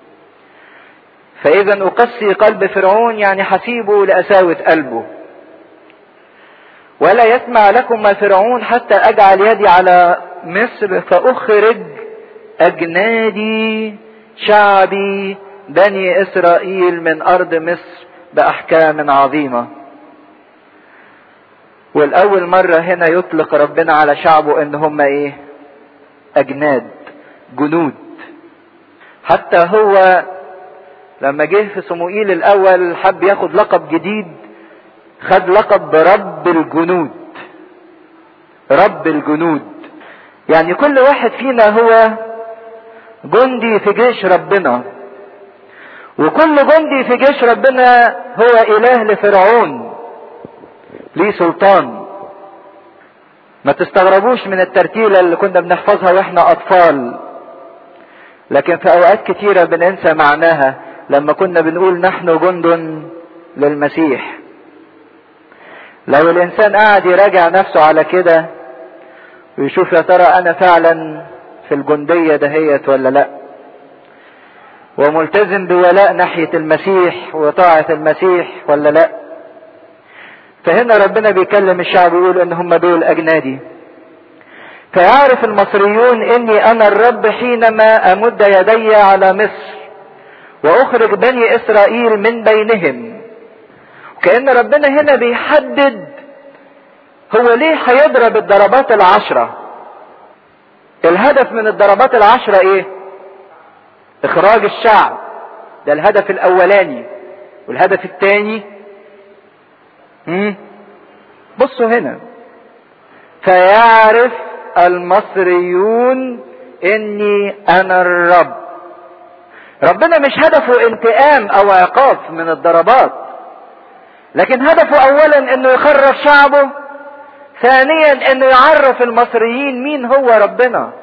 فإذا أقسي قلب فرعون يعني حسيبه لقساوة قلبه ولا يسمع لكم ما فرعون حتى أجعل يدي على مصر فأخرج أجنادي شعبي بني إسرائيل من أرض مصر بأحكام عظيمة والأول مرة هنا يطلق ربنا على شعبه إن هم إيه أجناد جنود حتى هو لما جه في صموئيل الأول حب ياخد لقب جديد خد لقب برب الجنود رب الجنود يعني كل واحد فينا هو جندي في جيش ربنا وكل جندي في جيش ربنا هو اله لفرعون ليه سلطان ما تستغربوش من الترتيلة اللي كنا بنحفظها واحنا اطفال لكن في اوقات كتيرة بننسى معناها لما كنا بنقول نحن جند للمسيح لو الانسان قاعد يراجع نفسه على كده ويشوف يا ترى انا فعلا في الجندية دهيت ولا لا وملتزم بولاء ناحية المسيح وطاعة المسيح ولا لا فهنا ربنا بيكلم الشعب يقول ان هم دول اجنادي فيعرف المصريون اني انا الرب حينما امد يدي على مصر واخرج بني اسرائيل من بينهم كأن ربنا هنا بيحدد هو ليه هيضرب الضربات العشرة الهدف من الضربات العشرة ايه اخراج الشعب ده الهدف الاولاني والهدف الثاني بصوا هنا فيعرف المصريون اني انا الرب ربنا مش هدفه انتقام او عقاب من الضربات لكن هدفه اولا انه يخرج شعبه ثانيا انه يعرف المصريين مين هو ربنا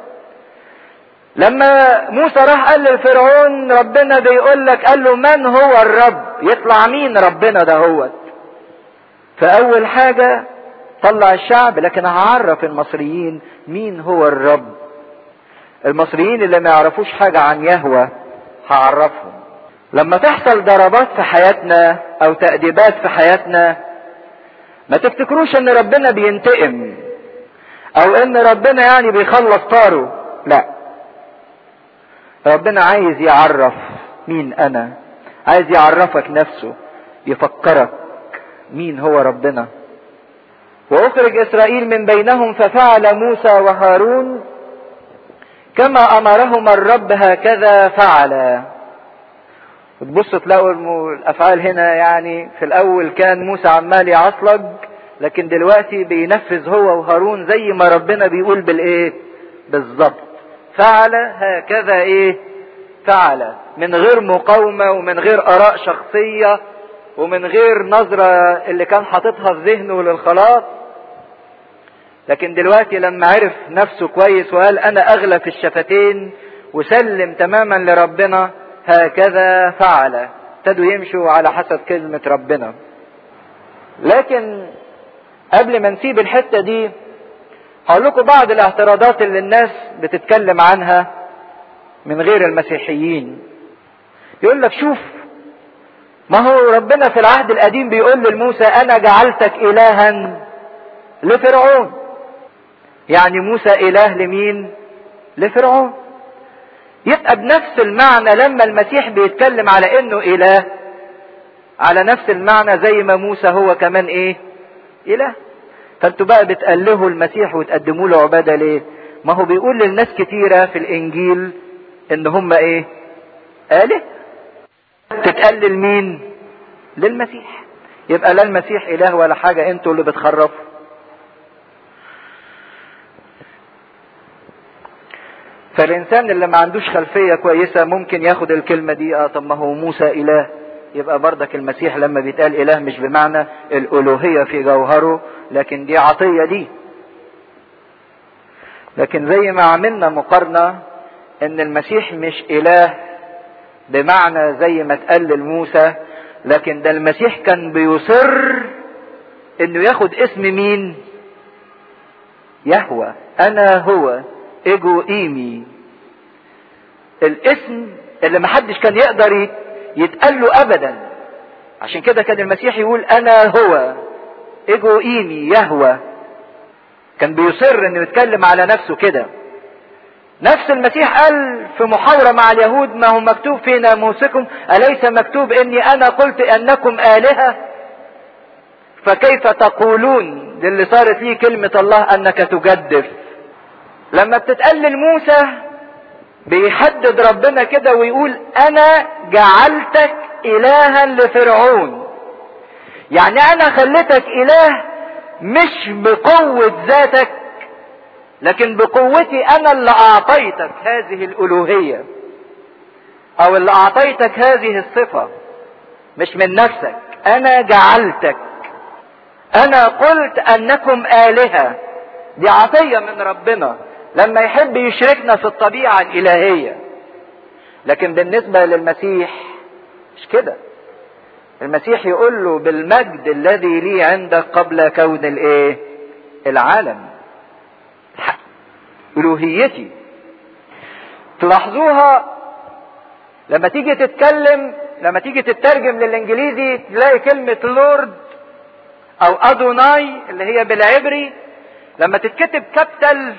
لما موسى راح قال لفرعون ربنا بيقول لك قال له من هو الرب يطلع مين ربنا ده هو فاول حاجة طلع الشعب لكن هعرف المصريين مين هو الرب المصريين اللي ما يعرفوش حاجة عن يهوى هعرفهم لما تحصل ضربات في حياتنا او تأديبات في حياتنا ما تفتكروش ان ربنا بينتقم او ان ربنا يعني بيخلص طاره لا ربنا عايز يعرف مين انا عايز يعرفك نفسه يفكرك مين هو ربنا واخرج اسرائيل من بينهم ففعل موسى وهارون كما امرهما الرب هكذا فعلا وتبصوا تلاقوا الافعال هنا يعني في الاول كان موسى عمال يعصلج لكن دلوقتي بينفذ هو وهارون زي ما ربنا بيقول بالايه بالظبط فعل هكذا ايه فعل من غير مقاومه ومن غير اراء شخصيه ومن غير نظره اللي كان حاططها في ذهنه للخلاص لكن دلوقتي لما عرف نفسه كويس وقال انا اغلى في الشفتين وسلم تماما لربنا هكذا فعل ابتدوا يمشوا على حسب كلمة ربنا لكن قبل ما نسيب الحتة دي هقول لكم بعض الاعتراضات اللي الناس بتتكلم عنها من غير المسيحيين يقول لك شوف ما هو ربنا في العهد القديم بيقول لموسى انا جعلتك الها لفرعون يعني موسى اله لمين لفرعون يبقى بنفس المعنى لما المسيح بيتكلم على انه اله على نفس المعنى زي ما موسى هو كمان ايه اله فانتوا بقى بتألهوا المسيح وتقدموا له عباده ليه ما هو بيقول للناس كتيرة في الانجيل ان هم ايه اله تتقلل مين للمسيح يبقى لا المسيح اله ولا حاجة انتوا اللي بتخرفوا فالانسان اللي ما عندوش خلفيه كويسه ممكن ياخد الكلمه دي اه طب ما هو موسى اله يبقى بردك المسيح لما بيتقال اله مش بمعنى الالوهيه في جوهره لكن دي عطيه دي لكن زي ما عملنا مقارنه ان المسيح مش اله بمعنى زي ما اتقال لموسى لكن ده المسيح كان بيصر انه ياخد اسم مين يهوى انا هو ايجو ايمي الاسم اللي محدش كان يقدر يتقال له ابدا عشان كده كان المسيح يقول انا هو ايجو ايمي يهوى كان بيصر انه يتكلم على نفسه كده نفس المسيح قال في محاورة مع اليهود ما هو مكتوب في ناموسكم أليس مكتوب إني أنا قلت أنكم آلهة فكيف تقولون دي اللي صارت ليه كلمة الله أنك تجدف لما بتتقلل موسى بيحدد ربنا كده ويقول انا جعلتك الها لفرعون يعني انا خليتك اله مش بقوة ذاتك لكن بقوتي انا اللي اعطيتك هذه الالوهية او اللي اعطيتك هذه الصفة مش من نفسك انا جعلتك انا قلت انكم الهة دي عطية من ربنا لما يحب يشركنا في الطبيعة الإلهية لكن بالنسبة للمسيح مش كده المسيح يقول له بالمجد الذي لي عندك قبل كون الايه العالم الوهيتي تلاحظوها لما تيجي تتكلم لما تيجي تترجم للانجليزي تلاقي كلمة لورد او ادوناي اللي هي بالعبري لما تتكتب كابيتال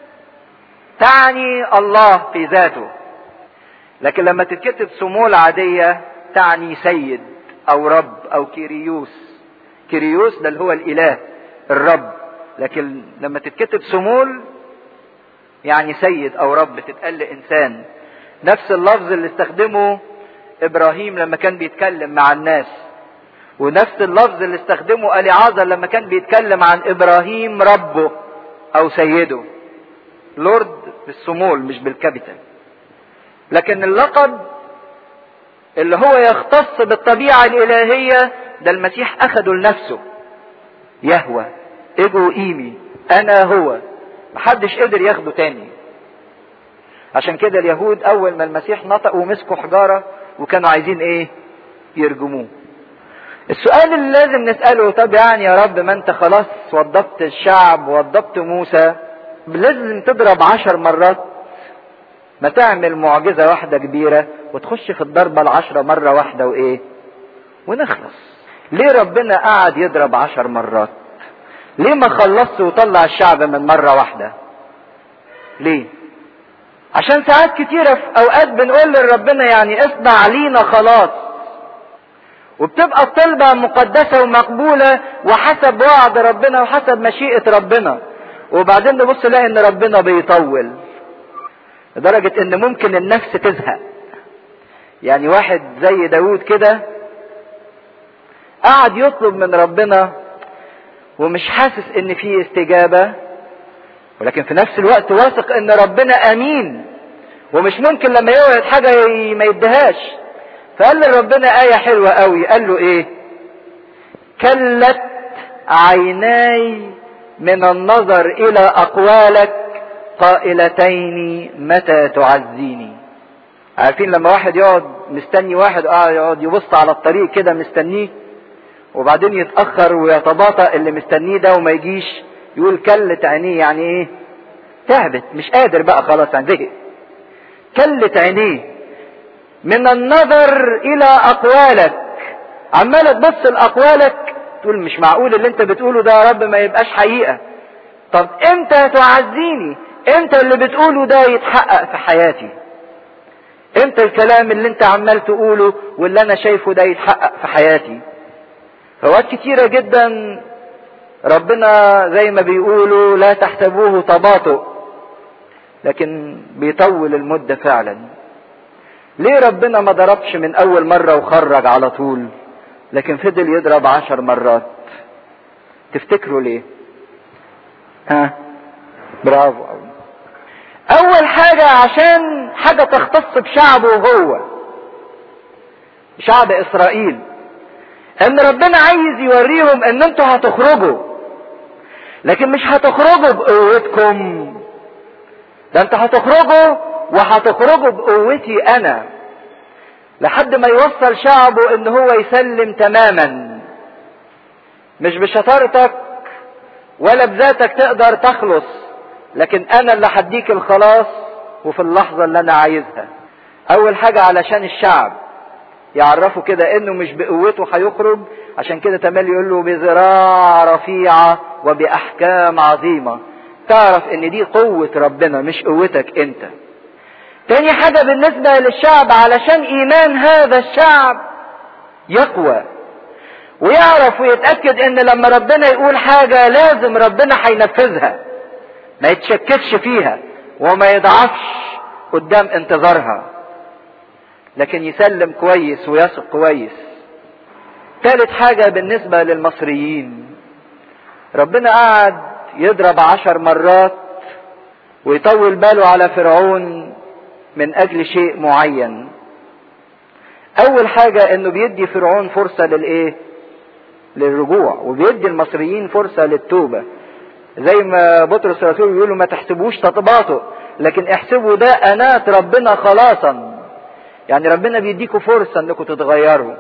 تعني الله في ذاته لكن لما تتكتب سمول عادية تعني سيد او رب او كيريوس كيريوس ده اللي هو الاله الرب لكن لما تتكتب سمول يعني سيد او رب تتقال انسان نفس اللفظ اللي استخدمه ابراهيم لما كان بيتكلم مع الناس ونفس اللفظ اللي استخدمه اليعازر لما كان بيتكلم عن ابراهيم ربه او سيده لورد بالسمول مش بالكابيتال لكن اللقب اللي هو يختص بالطبيعة الإلهية ده المسيح أخده لنفسه يهوى ايجو ايمي انا هو محدش قدر ياخده تاني عشان كده اليهود اول ما المسيح نطق ومسكوا حجارة وكانوا عايزين ايه يرجموه السؤال اللي لازم نسأله طب يعني يا رب ما انت خلاص وضبت الشعب ووضبت موسى لازم تضرب عشر مرات ما تعمل معجزة واحدة كبيرة وتخش في الضربة العشرة مرة واحدة وايه ونخلص ليه ربنا قعد يضرب عشر مرات ليه ما خلصت وطلع الشعب من مرة واحدة ليه عشان ساعات كتيرة في اوقات بنقول لربنا يعني اصنع لينا خلاص وبتبقى الطلبة مقدسة ومقبولة وحسب وعد ربنا وحسب مشيئة ربنا وبعدين نبص نلاقي ان ربنا بيطول لدرجة ان ممكن النفس تزهق يعني واحد زي داود كده قعد يطلب من ربنا ومش حاسس ان في استجابة ولكن في نفس الوقت واثق ان ربنا امين ومش ممكن لما يوعد حاجة ما يدهاش فقال لربنا آية حلوة قوي قال له ايه كلت عيناي من النظر الى اقوالك قائلتين متى تعزيني عارفين لما واحد يقعد مستني واحد قاعد يقعد يبص على الطريق كده مستنيه وبعدين يتأخر ويتباطأ اللي مستنيه ده وما يجيش يقول كلت عينيه يعني ايه تعبت مش قادر بقى خلاص يعني زهق كلت عينيه من النظر الى اقوالك عمالة تبص لاقوالك تقول مش معقول اللي انت بتقوله ده يا رب ما يبقاش حقيقة طب امتى تعزيني امتى اللي بتقوله ده يتحقق في حياتي امتى الكلام اللي انت عمال تقوله واللي انا شايفه ده يتحقق في حياتي فوقت كتيرة جدا ربنا زي ما بيقولوا لا تحسبوه تباطؤ لكن بيطول المدة فعلا ليه ربنا ما ضربش من اول مرة وخرج على طول لكن فضل يضرب عشر مرات تفتكروا ليه ها برافو قوي اول حاجة عشان حاجة تختص بشعبه هو شعب اسرائيل ان ربنا عايز يوريهم ان انتوا هتخرجوا لكن مش هتخرجوا بقوتكم ده انتوا هتخرجوا وهتخرجوا بقوتي انا لحد ما يوصل شعبه ان هو يسلم تماما مش بشطارتك ولا بذاتك تقدر تخلص لكن انا اللي هديك الخلاص وفي اللحظة اللي انا عايزها اول حاجة علشان الشعب يعرفوا كده انه مش بقوته هيخرج عشان كده تمال يقول له بذراع رفيعة وباحكام عظيمة تعرف ان دي قوة ربنا مش قوتك انت تاني حاجة بالنسبة للشعب علشان ايمان هذا الشعب يقوى ويعرف ويتأكد ان لما ربنا يقول حاجة لازم ربنا هينفذها ما يتشككش فيها وما يضعفش قدام انتظارها لكن يسلم كويس ويثق كويس ثالث حاجة بالنسبة للمصريين ربنا قعد يضرب عشر مرات ويطول باله على فرعون من اجل شيء معين اول حاجة انه بيدي فرعون فرصة للايه للرجوع وبيدي المصريين فرصة للتوبة زي ما بطرس الرسول بيقولوا ما تحسبوش تطباطه لكن احسبوا ده انات ربنا خلاصا يعني ربنا بيديكوا فرصة انكم تتغيروا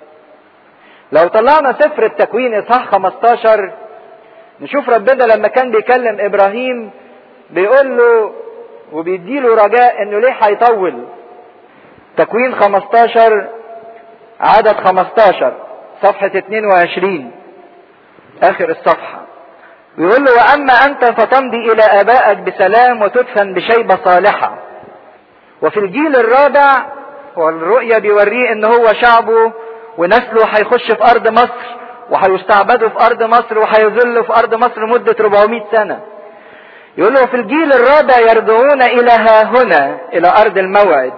لو طلعنا سفر التكوين اصحاح 15 نشوف ربنا لما كان بيكلم ابراهيم بيقول له وبيديله رجاء انه ليه هيطول تكوين 15 عدد 15 صفحة 22 اخر الصفحة ويقول له واما انت فتمضي الى ابائك بسلام وتدفن بشيبة صالحة وفي الجيل الرابع والرؤية بيوريه ان هو شعبه ونسله هيخش في ارض مصر وهيستعبدوا في ارض مصر وهيذلوا في ارض مصر مدة 400 سنة يقول له في الجيل الرابع يرجعون الى ها هنا الى ارض الموعد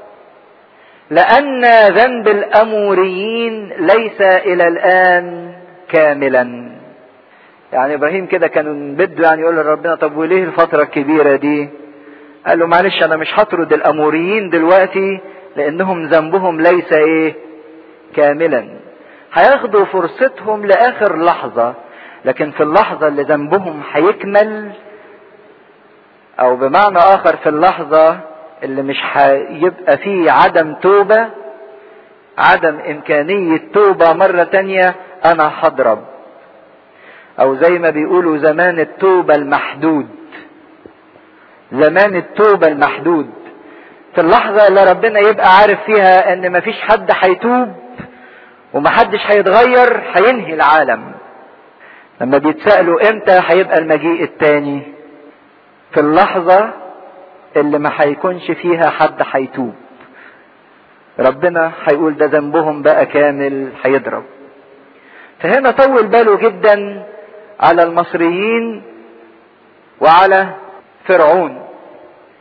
لان ذنب الاموريين ليس الى الان كاملا يعني ابراهيم كده كان بده يعني يقول لربنا طب وليه الفترة الكبيرة دي قال له معلش انا مش هطرد الاموريين دلوقتي لانهم ذنبهم ليس ايه كاملا هياخدوا فرصتهم لاخر لحظة لكن في اللحظة اللي ذنبهم هيكمل او بمعنى اخر في اللحظة اللي مش هيبقى فيه عدم توبة عدم امكانية توبة مرة تانية انا هضرب او زي ما بيقولوا زمان التوبة المحدود زمان التوبة المحدود في اللحظة اللي ربنا يبقى عارف فيها ان مفيش حد هيتوب ومحدش هيتغير هينهي العالم لما بيتسألوا امتى هيبقى المجيء التاني في اللحظة اللي ما هيكونش فيها حد هيتوب ربنا هيقول ده ذنبهم بقى كامل هيضرب فهنا طول باله جدا على المصريين وعلى فرعون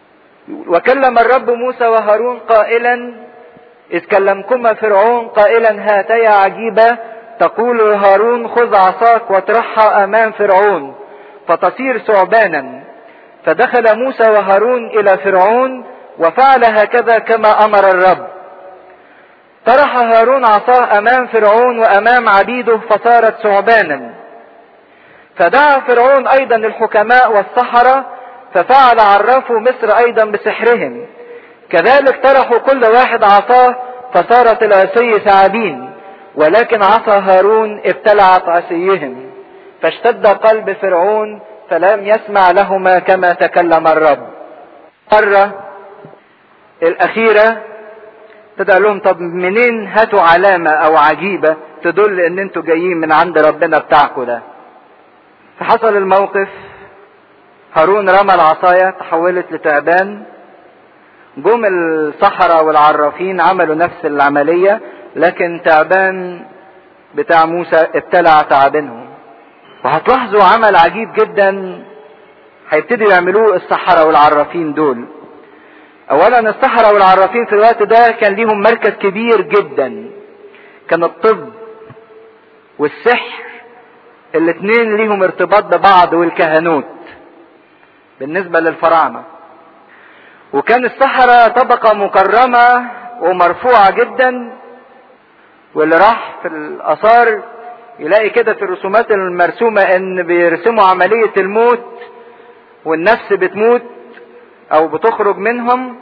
وكلم الرب موسى وهارون قائلا إذ كلمكما فرعون قائلا هاتيا عجيبة تقول هارون خذ عصاك واطرحها أمام فرعون فتصير ثعبانا فدخل موسى وهارون إلى فرعون وفعل هكذا كما أمر الرب طرح هارون عصاه أمام فرعون وأمام عبيده فصارت ثعبانا فدعا فرعون أيضا الحكماء والسحرة ففعل عرفوا مصر أيضا بسحرهم كذلك طرحوا كل واحد عصاه فصارت العصي ثعابين ولكن عصا هارون ابتلعت عصيهم فاشتد قلب فرعون فلم يسمع لهما كما تكلم الرب مرة الأخيرة ابتدى لهم طب منين هاتوا علامة أو عجيبة تدل إن أنتوا جايين من عند ربنا بتاعكم ده فحصل الموقف هارون رمى العصاية تحولت لتعبان جم الصحراء والعرافين عملوا نفس العملية لكن تعبان بتاع موسى ابتلع تعابينهم وهتلاحظوا عمل عجيب جدا هيبتدوا يعملوه الصحراء والعرافين دول اولا الصحراء والعرافين في الوقت ده كان ليهم مركز كبير جدا كان الطب والسحر الاثنين ليهم ارتباط ببعض والكهنوت بالنسبة للفراعنة وكان الصحراء طبقة مكرمة ومرفوعة جدا واللي راح في الآثار يلاقي كده في الرسومات المرسومة ان بيرسموا عملية الموت والنفس بتموت او بتخرج منهم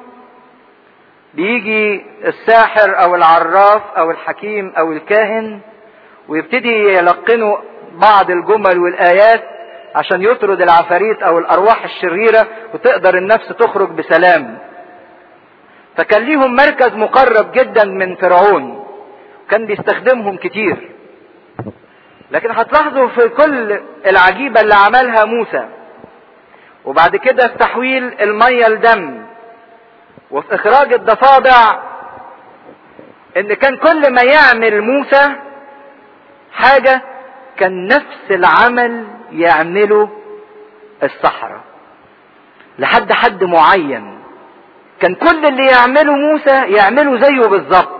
بيجي الساحر او العراف او الحكيم او الكاهن ويبتدي يلقنوا بعض الجمل والايات عشان يطرد العفاريت او الارواح الشريره وتقدر النفس تخرج بسلام فكان ليهم مركز مقرب جدا من فرعون كان بيستخدمهم كتير لكن هتلاحظوا في كل العجيبه اللي عملها موسى وبعد كده في تحويل الميه لدم وفي اخراج الضفادع ان كان كل ما يعمل موسى حاجه كان نفس العمل يعمله الصحراء لحد حد معين كان كل اللي يعمله موسى يعمله زيه بالظبط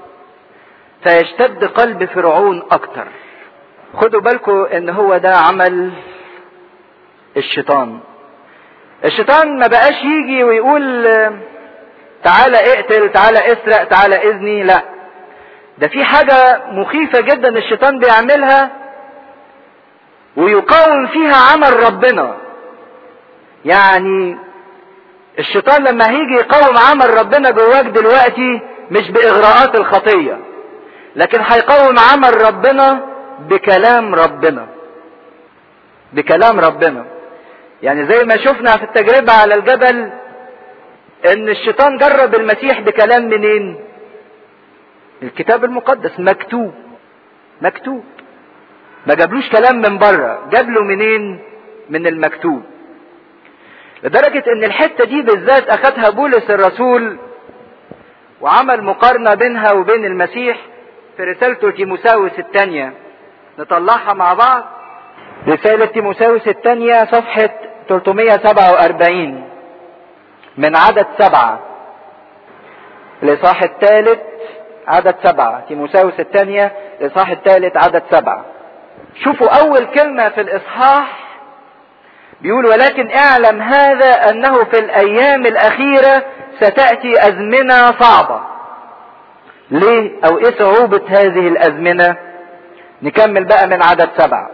فيشتد قلب فرعون اكتر خدوا بالكم ان هو ده عمل الشيطان الشيطان ما بقاش يجي ويقول تعالى اقتل تعالى اسرق تعالى اذني لا ده في حاجة مخيفة جدا الشيطان بيعملها ويقاوم فيها عمل ربنا يعني الشيطان لما هيجي يقاوم عمل ربنا جواك دلوقتي مش باغراءات الخطيه لكن هيقاوم عمل ربنا بكلام ربنا بكلام ربنا يعني زي ما شفنا في التجربة على الجبل ان الشيطان جرب المسيح بكلام منين الكتاب المقدس مكتوب مكتوب ما جابلوش كلام من بره جاب له منين من المكتوب لدرجة ان الحتة دي بالذات اخدها بولس الرسول وعمل مقارنة بينها وبين المسيح في رسالته تيموساوس الثانية نطلعها مع بعض رسالة تيموساوس الثانية صفحة 347 من عدد سبعة الإصحاح الثالث عدد سبعة تيموساوس الثانية الإصحاح الثالث عدد سبعة شوفوا أول كلمة في الإصحاح بيقول ولكن اعلم هذا أنه في الأيام الأخيرة ستأتي أزمنة صعبة ليه أو إيه صعوبة هذه الأزمنة نكمل بقى من عدد سبعة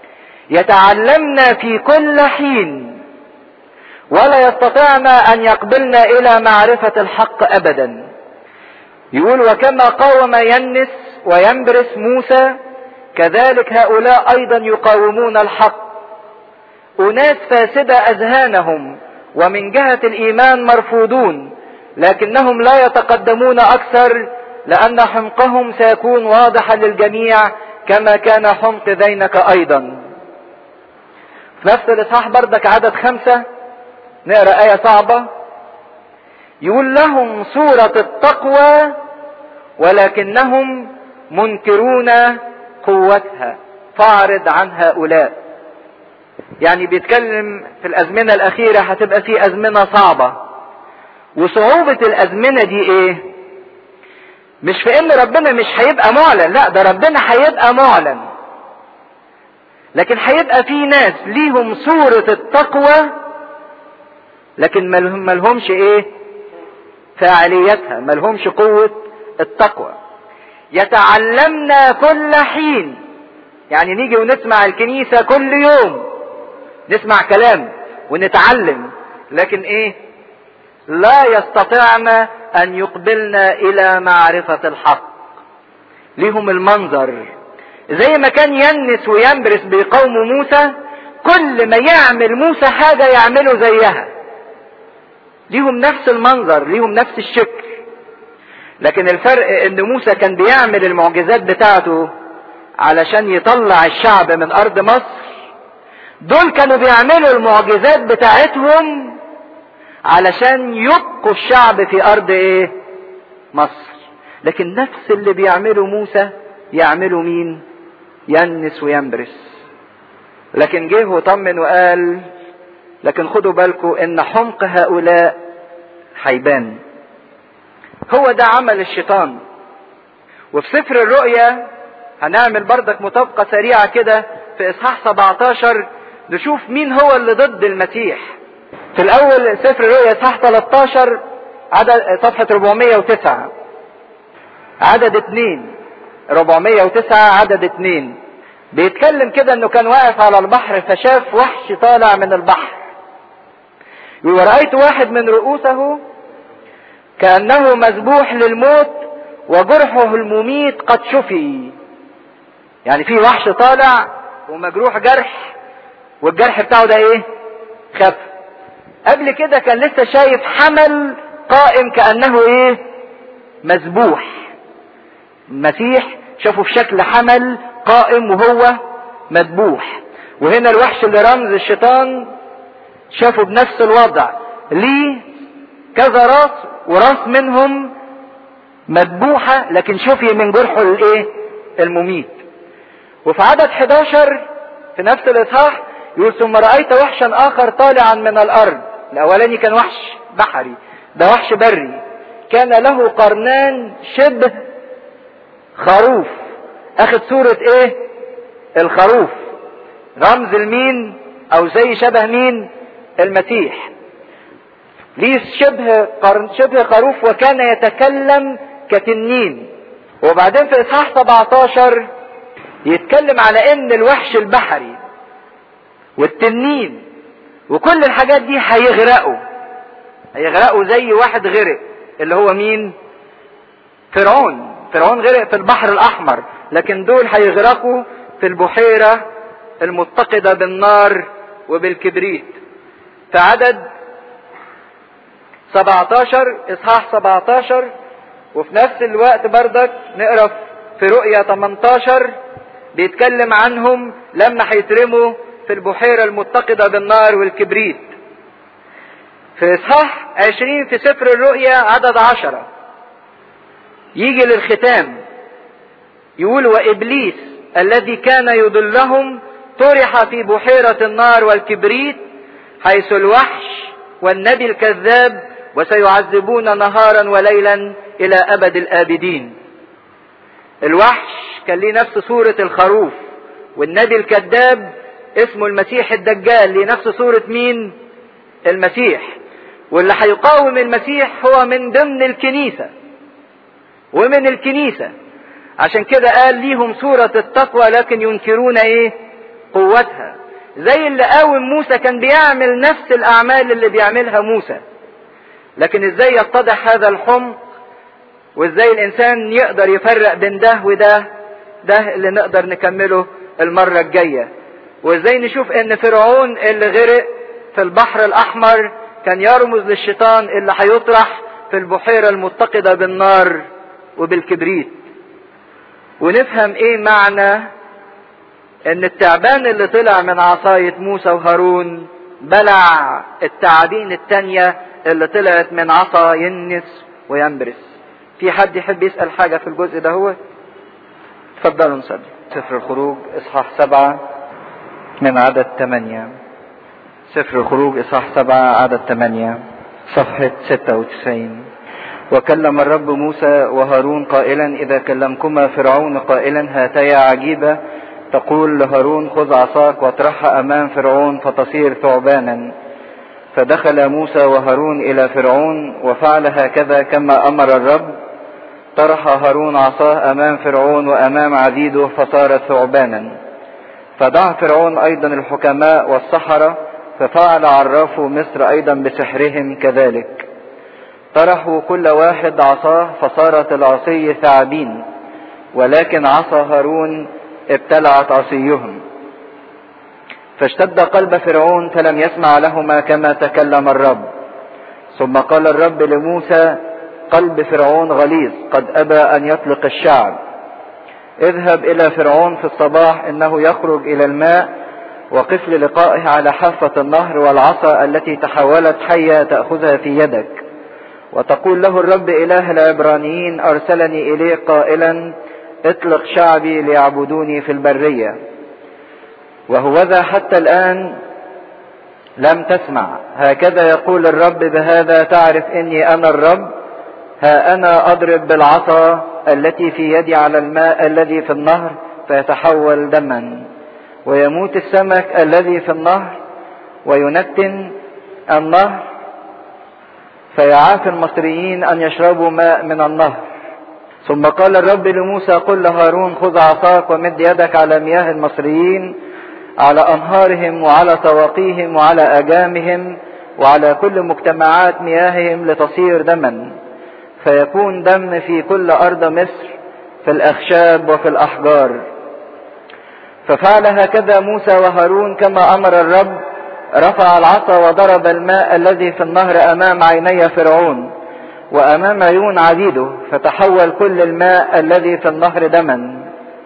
يتعلمنا في كل حين ولا يستطعنا أن يقبلنا إلى معرفة الحق أبدا يقول وكما قاوم ينس وينبرس موسى كذلك هؤلاء أيضا يقاومون الحق أناس فاسدة أذهانهم ومن جهة الإيمان مرفوضون لكنهم لا يتقدمون أكثر لأن حمقهم سيكون واضحا للجميع كما كان حمق ذينك أيضا في نفس الإصحاح بردك عدد خمسة نقرأ آية صعبة يقول لهم صورة التقوى ولكنهم منكرون قوتها فاعرض عن هؤلاء يعني بيتكلم في الازمنه الاخيره هتبقى في ازمنه صعبه وصعوبة الازمنة دي ايه مش في ان ربنا مش هيبقى معلن لا ده ربنا هيبقى معلن لكن هيبقى في ناس ليهم صورة التقوى لكن ملهمش ايه فاعليتها ملهمش قوة التقوى يتعلمنا كل حين يعني نيجي ونسمع الكنيسة كل يوم نسمع كلام ونتعلم لكن ايه لا يستطعن ان يقبلنا الى معرفة الحق ليهم المنظر زي ما كان ينس وينبرس بقوم موسى كل ما يعمل موسى حاجة يعملوا زيها ليهم نفس المنظر ليهم نفس الشكل لكن الفرق ان موسى كان بيعمل المعجزات بتاعته علشان يطلع الشعب من ارض مصر دول كانوا بيعملوا المعجزات بتاعتهم علشان يبقوا الشعب في ارض ايه مصر لكن نفس اللي بيعمله موسى يعمله مين ينس وينبرس لكن جه وطمن وقال لكن خدوا بالكم ان حمق هؤلاء هيبان هو ده عمل الشيطان وفي سفر الرؤيا هنعمل بردك مطابقة سريعة كده في اصحاح 17 نشوف مين هو اللي ضد المسيح في الاول سفر الرؤيا اصحاح 13 عدد صفحة 409 عدد اتنين 409 عدد اتنين بيتكلم كده انه كان واقف على البحر فشاف وحش طالع من البحر ورأيت واحد من رؤوسه كأنه مذبوح للموت وجرحه المميت قد شفي يعني في وحش طالع ومجروح جرح والجرح بتاعه ده ايه خف قبل كده كان لسه شايف حمل قائم كأنه ايه مذبوح المسيح شافه في شكل حمل قائم وهو مذبوح وهنا الوحش اللي رمز الشيطان شافه بنفس الوضع ليه كذا راس وراس منهم مذبوحة لكن شفي من جرحه الايه المميت وفي عدد 11 في نفس الاصحاح يقول ثم رأيت وحشا اخر طالعا من الارض الاولاني كان وحش بحري ده وحش بري كان له قرنان شبه خروف اخد صورة ايه الخروف رمز المين او زي شبه مين المسيح ليه شبه قرن شبه خروف وكان يتكلم كتنين وبعدين في اصحاح 17 يتكلم على ان الوحش البحري والتنين وكل الحاجات دي هيغرقوا هيغرقوا زي واحد غرق اللي هو مين فرعون فرعون غرق في البحر الاحمر لكن دول هيغرقوا في البحيرة المتقدة بالنار وبالكبريت في عدد 17 اصحاح 17 وفي نفس الوقت بردك نقرا في رؤيا 18 بيتكلم عنهم لما هيترموا في البحيرة المتقدة بالنار والكبريت في اصحاح 20 في سفر الرؤيا عدد 10 يجي للختام يقول وابليس الذي كان يضلهم طرح في بحيرة النار والكبريت حيث الوحش والنبي الكذاب وسيعذبون نهارا وليلا الى ابد الابدين الوحش كان ليه نفس صورة الخروف والنبي الكذاب اسمه المسيح الدجال ليه نفس صورة مين المسيح واللي هيقاوم المسيح هو من ضمن الكنيسة ومن الكنيسة عشان كده قال ليهم صورة التقوى لكن ينكرون ايه قوتها زي اللي قاوم موسى كان بيعمل نفس الاعمال اللي بيعملها موسى لكن ازاي يتضح هذا الحمق وازاي الانسان يقدر يفرق بين ده وده ده اللي نقدر نكمله المرة الجاية وازاي نشوف ان فرعون اللي غرق في البحر الاحمر كان يرمز للشيطان اللي هيطرح في البحيرة المتقدة بالنار وبالكبريت ونفهم ايه معنى ان التعبان اللي طلع من عصاية موسى وهارون بلع التعابين التانية اللي طلعت من عصا ينس وينبرس في حد يحب يسأل حاجة في الجزء ده هو اتفضلوا نصلي سفر الخروج اصحاح سبعة من عدد ثمانية سفر الخروج اصحاح سبعة عدد ثمانية صفحة 96 وكلم الرب موسى وهارون قائلا إذا كلمكما فرعون قائلا هاتيا عجيبة تقول لهارون خذ عصاك واطرحها أمام فرعون فتصير ثعبانا فدخل موسى وهارون إلى فرعون وفعل هكذا كما أمر الرب طرح هارون عصاه أمام فرعون وأمام عبيده فصارت ثعبانا فدعا فرعون أيضا الحكماء والسحرة ففعل عرافوا مصر أيضا بسحرهم كذلك طرحوا كل واحد عصاه فصارت العصي ثعابين ولكن عصا هارون ابتلعت عصيهم فاشتد قلب فرعون فلم يسمع لهما كما تكلم الرب ثم قال الرب لموسى قلب فرعون غليظ قد ابى ان يطلق الشعب اذهب الى فرعون في الصباح انه يخرج الى الماء وقف للقائه على حافة النهر والعصا التي تحولت حية تأخذها في يدك وتقول له الرب إله العبرانيين أرسلني إليه قائلا اطلق شعبي ليعبدوني في البرية وهوذا حتى الآن لم تسمع هكذا يقول الرب بهذا تعرف إني أنا الرب ها أنا أضرب بالعصا التي في يدي على الماء الذي في النهر فيتحول دما ويموت السمك الذي في النهر وينتن النهر فيعافي المصريين أن يشربوا ماء من النهر ثم قال الرب لموسى قل لهارون خذ عصاك ومد يدك على مياه المصريين على أنهارهم وعلى سواقيهم وعلى أجامهم وعلى كل مجتمعات مياههم لتصير دما فيكون دم في كل أرض مصر في الأخشاب وفي الأحجار ففعل هكذا موسى وهارون كما أمر الرب رفع العصا وضرب الماء الذي في النهر أمام عيني فرعون وأمام عيون عبيده فتحول كل الماء الذي في النهر دما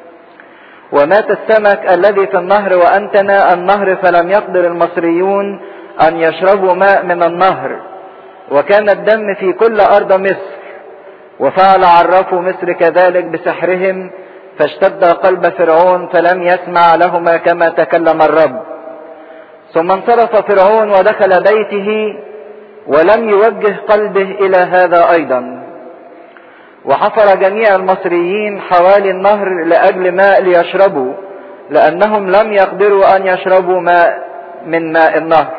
ومات السمك الذي في النهر وأنتنا النهر فلم يقدر المصريون أن يشربوا ماء من النهر وكان الدم في كل أرض مصر وفعل عرفوا مصر كذلك بسحرهم فاشتد قلب فرعون فلم يسمع لهما كما تكلم الرب ثم انصرف فرعون ودخل بيته ولم يوجه قلبه الى هذا ايضا وحفر جميع المصريين حوالي النهر لاجل ماء ليشربوا لانهم لم يقدروا ان يشربوا ماء من ماء النهر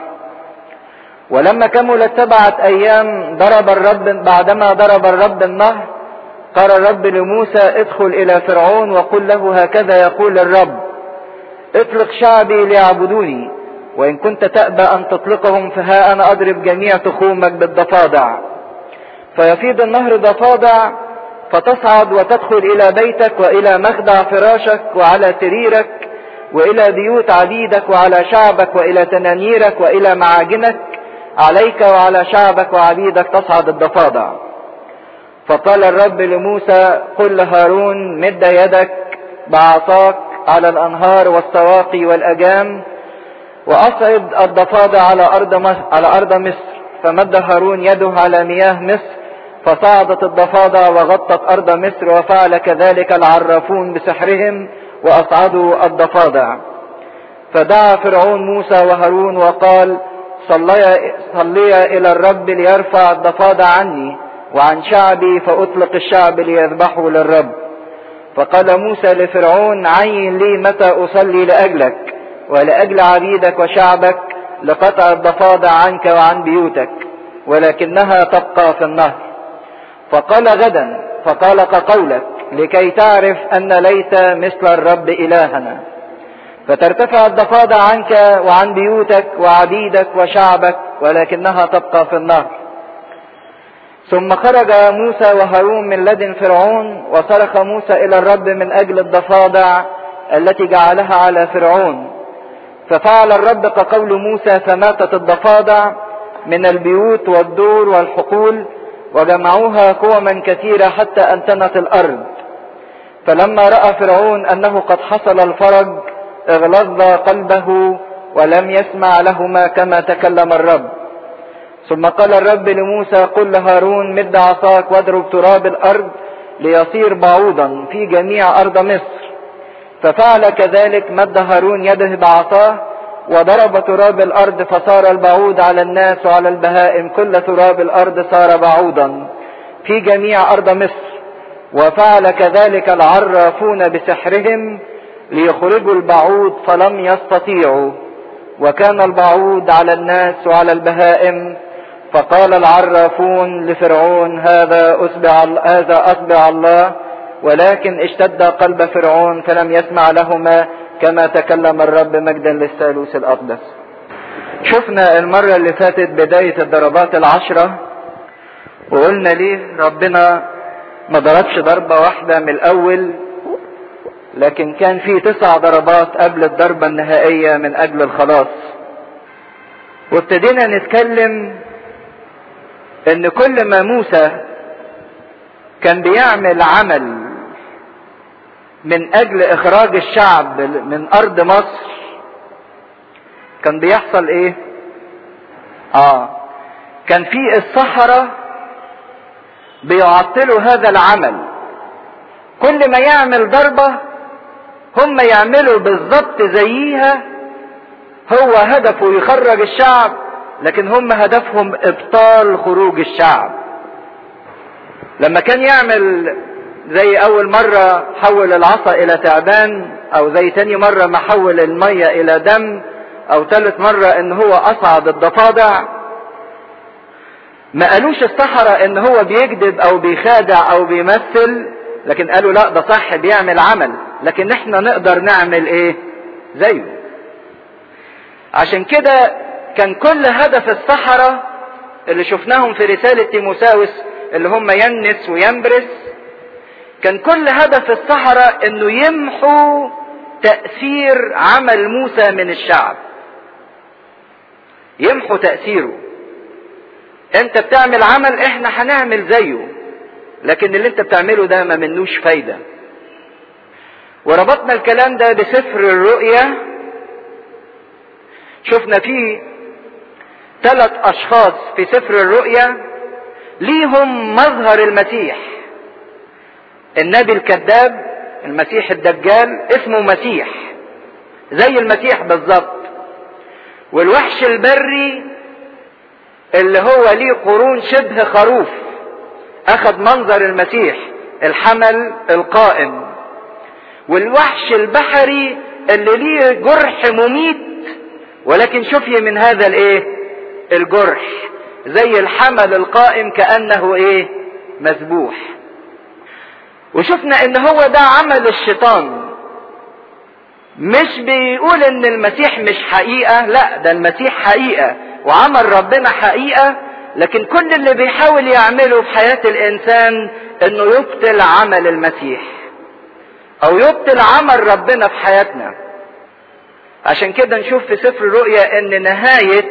ولما كملت سبعة ايام ضرب الرب بعدما ضرب الرب النهر قال الرب لموسى ادخل الى فرعون وقل له هكذا يقول الرب اطلق شعبي ليعبدوني وان كنت تأبى ان تطلقهم فها انا اضرب جميع تخومك بالضفادع فيفيض النهر ضفادع فتصعد وتدخل الى بيتك والى مخدع فراشك وعلى سريرك والى بيوت عبيدك وعلى شعبك والى تنانيرك والى معاجنك عليك وعلى شعبك وعبيدك تصعد الضفادع فقال الرب لموسى قل لهارون مد يدك بعصاك على الانهار والسواقي والاجام واصعد الضفادع على ارض مصر على ارض مصر فمد هارون يده على مياه مصر فصعدت الضفادع وغطت ارض مصر وفعل كذلك العرافون بسحرهم واصعدوا الضفادع فدعا فرعون موسى وهارون وقال صليا صليا الى الرب ليرفع الضفادع عني وعن شعبي فاطلق الشعب ليذبحوا للرب فقال موسى لفرعون عين لي متى اصلي لاجلك ولاجل عبيدك وشعبك لقطع الضفادع عنك وعن بيوتك ولكنها تبقى في النهر فقال غدا فقال كقولك لكي تعرف ان ليس مثل الرب الهنا فترتفع الضفادع عنك وعن بيوتك وعبيدك وشعبك ولكنها تبقى في النهر ثم خرج موسى وهارون من لدن فرعون وصرخ موسى الى الرب من اجل الضفادع التي جعلها على فرعون ففعل الرب كقول موسى فماتت الضفادع من البيوت والدور والحقول وجمعوها قوما كثيرة حتى أنتنت الأرض فلما رأى فرعون أنه قد حصل الفرج اغلظ قلبه ولم يسمع لهما كما تكلم الرب ثم قال الرب لموسى قل لهارون مد عصاك واضرب تراب الأرض ليصير بعوضا في جميع أرض مصر ففعل كذلك مد هارون يده بعصاه وضرب تراب الارض فصار البعوض على الناس وعلى البهائم كل تراب الارض صار بعوضا في جميع ارض مصر وفعل كذلك العرافون بسحرهم ليخرجوا البعوض فلم يستطيعوا وكان البعوض على الناس وعلى البهائم فقال العرافون لفرعون هذا أتبع هذا أتبع الله ولكن اشتد قلب فرعون فلم يسمع لهما كما تكلم الرب مجدا للثالوث الأقدس شفنا المرة اللي فاتت بداية الضربات العشرة وقلنا ليه ربنا ما ضربش ضربة واحدة من الأول لكن كان في تسع ضربات قبل الضربة النهائية من أجل الخلاص وابتدينا نتكلم ان كل ما موسى كان بيعمل عمل من اجل اخراج الشعب من ارض مصر كان بيحصل ايه اه كان في الصحراء بيعطلوا هذا العمل كل ما يعمل ضربة هم يعملوا بالظبط زيها هو هدفه يخرج الشعب لكن هم هدفهم ابطال خروج الشعب لما كان يعمل زي اول مرة حول العصا الى تعبان او زي تاني مرة ما حول المية الى دم او تالت مرة ان هو اصعد الضفادع ما قالوش السحرة ان هو بيكذب او بيخادع او بيمثل لكن قالوا لا ده صح بيعمل عمل لكن احنا نقدر نعمل ايه زيه عشان كده كان كل هدف السحرة اللي شفناهم في رسالة تيموساوس اللي هم ينس وينبرس كان كل هدف السحرة انه يمحوا تأثير عمل موسى من الشعب يمحوا تأثيره انت بتعمل عمل احنا هنعمل زيه لكن اللي انت بتعمله ده ما منوش فايدة وربطنا الكلام ده بسفر الرؤيا شفنا فيه ثلاث اشخاص في سفر الرؤيا ليهم مظهر المسيح النبي الكذاب المسيح الدجال اسمه مسيح زي المسيح بالظبط والوحش البري اللي هو ليه قرون شبه خروف اخذ منظر المسيح الحمل القائم والوحش البحري اللي ليه جرح مميت ولكن شفي من هذا الايه الجرح زي الحمل القائم كانه ايه مذبوح وشفنا ان هو ده عمل الشيطان مش بيقول ان المسيح مش حقيقة لا ده المسيح حقيقة وعمل ربنا حقيقة لكن كل اللي بيحاول يعمله في حياة الانسان انه يبطل عمل المسيح او يبطل عمل ربنا في حياتنا عشان كده نشوف في سفر الرؤيا ان نهاية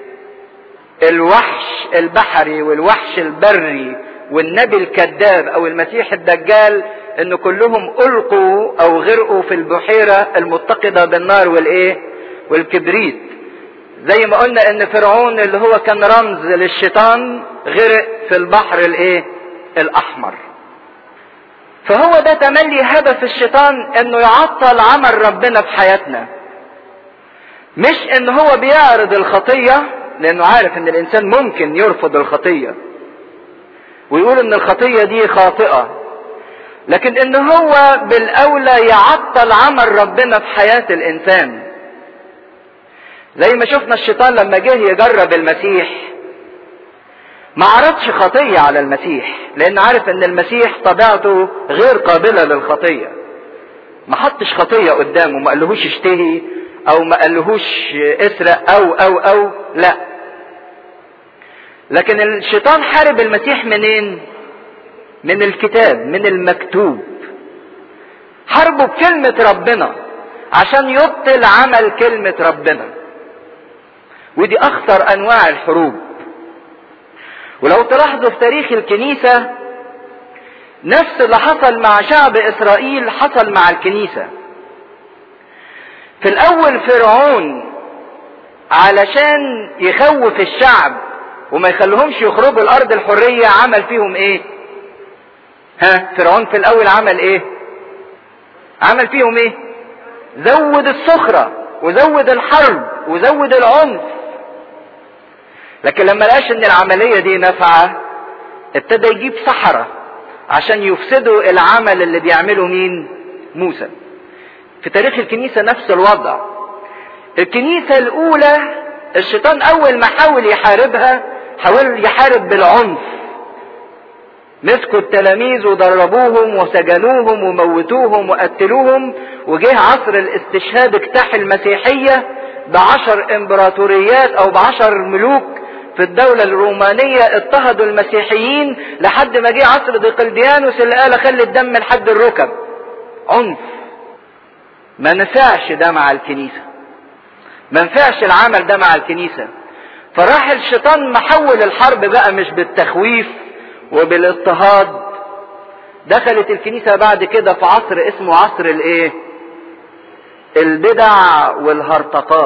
الوحش البحري والوحش البري والنبي الكذاب او المسيح الدجال ان كلهم القوا او غرقوا في البحيرة المتقدة بالنار والايه والكبريت زي ما قلنا ان فرعون اللي هو كان رمز للشيطان غرق في البحر الايه الاحمر فهو ده تملي هدف الشيطان انه يعطل عمل ربنا في حياتنا مش ان هو بيعرض الخطية لانه عارف ان الانسان ممكن يرفض الخطية ويقول ان الخطية دي خاطئة لكن ان هو بالاولى يعطل عمل ربنا في حياة الانسان زي ما شفنا الشيطان لما جه يجرب المسيح ما عرضش خطية على المسيح لان عارف ان المسيح طبيعته غير قابلة للخطية ما حطش خطية قدامه ما قالهوش اشتهي او ما قالهوش اسرق او او او لا لكن الشيطان حارب المسيح منين من الكتاب من المكتوب حاربه بكلمة ربنا عشان يبطل عمل كلمة ربنا ودي اخطر انواع الحروب ولو تلاحظوا في تاريخ الكنيسة نفس اللي حصل مع شعب اسرائيل حصل مع الكنيسة في الاول فرعون علشان يخوف الشعب وما يخليهمش يخرجوا الارض الحرية عمل فيهم ايه ها فرعون في الاول عمل ايه عمل فيهم ايه زود الصخرة وزود الحرب وزود العنف لكن لما لقاش ان العملية دي نافعة ابتدى يجيب سحرة عشان يفسدوا العمل اللي بيعمله مين موسى في تاريخ الكنيسة نفس الوضع الكنيسة الاولى الشيطان اول ما حاول يحاربها حاول يحارب بالعنف مسكوا التلاميذ وضربوهم وسجنوهم وموتوهم وقتلوهم وجه عصر الاستشهاد اجتاح المسيحية بعشر امبراطوريات او بعشر ملوك في الدولة الرومانية اضطهدوا المسيحيين لحد ما جه عصر ديقلديانوس اللي قال خلي الدم لحد الركب عنف ما نفعش ده مع الكنيسة ما نفعش العمل ده مع الكنيسة فراح الشيطان محول الحرب بقى مش بالتخويف وبالاضطهاد دخلت الكنيسة بعد كده في عصر اسمه عصر الايه البدع والهرطقات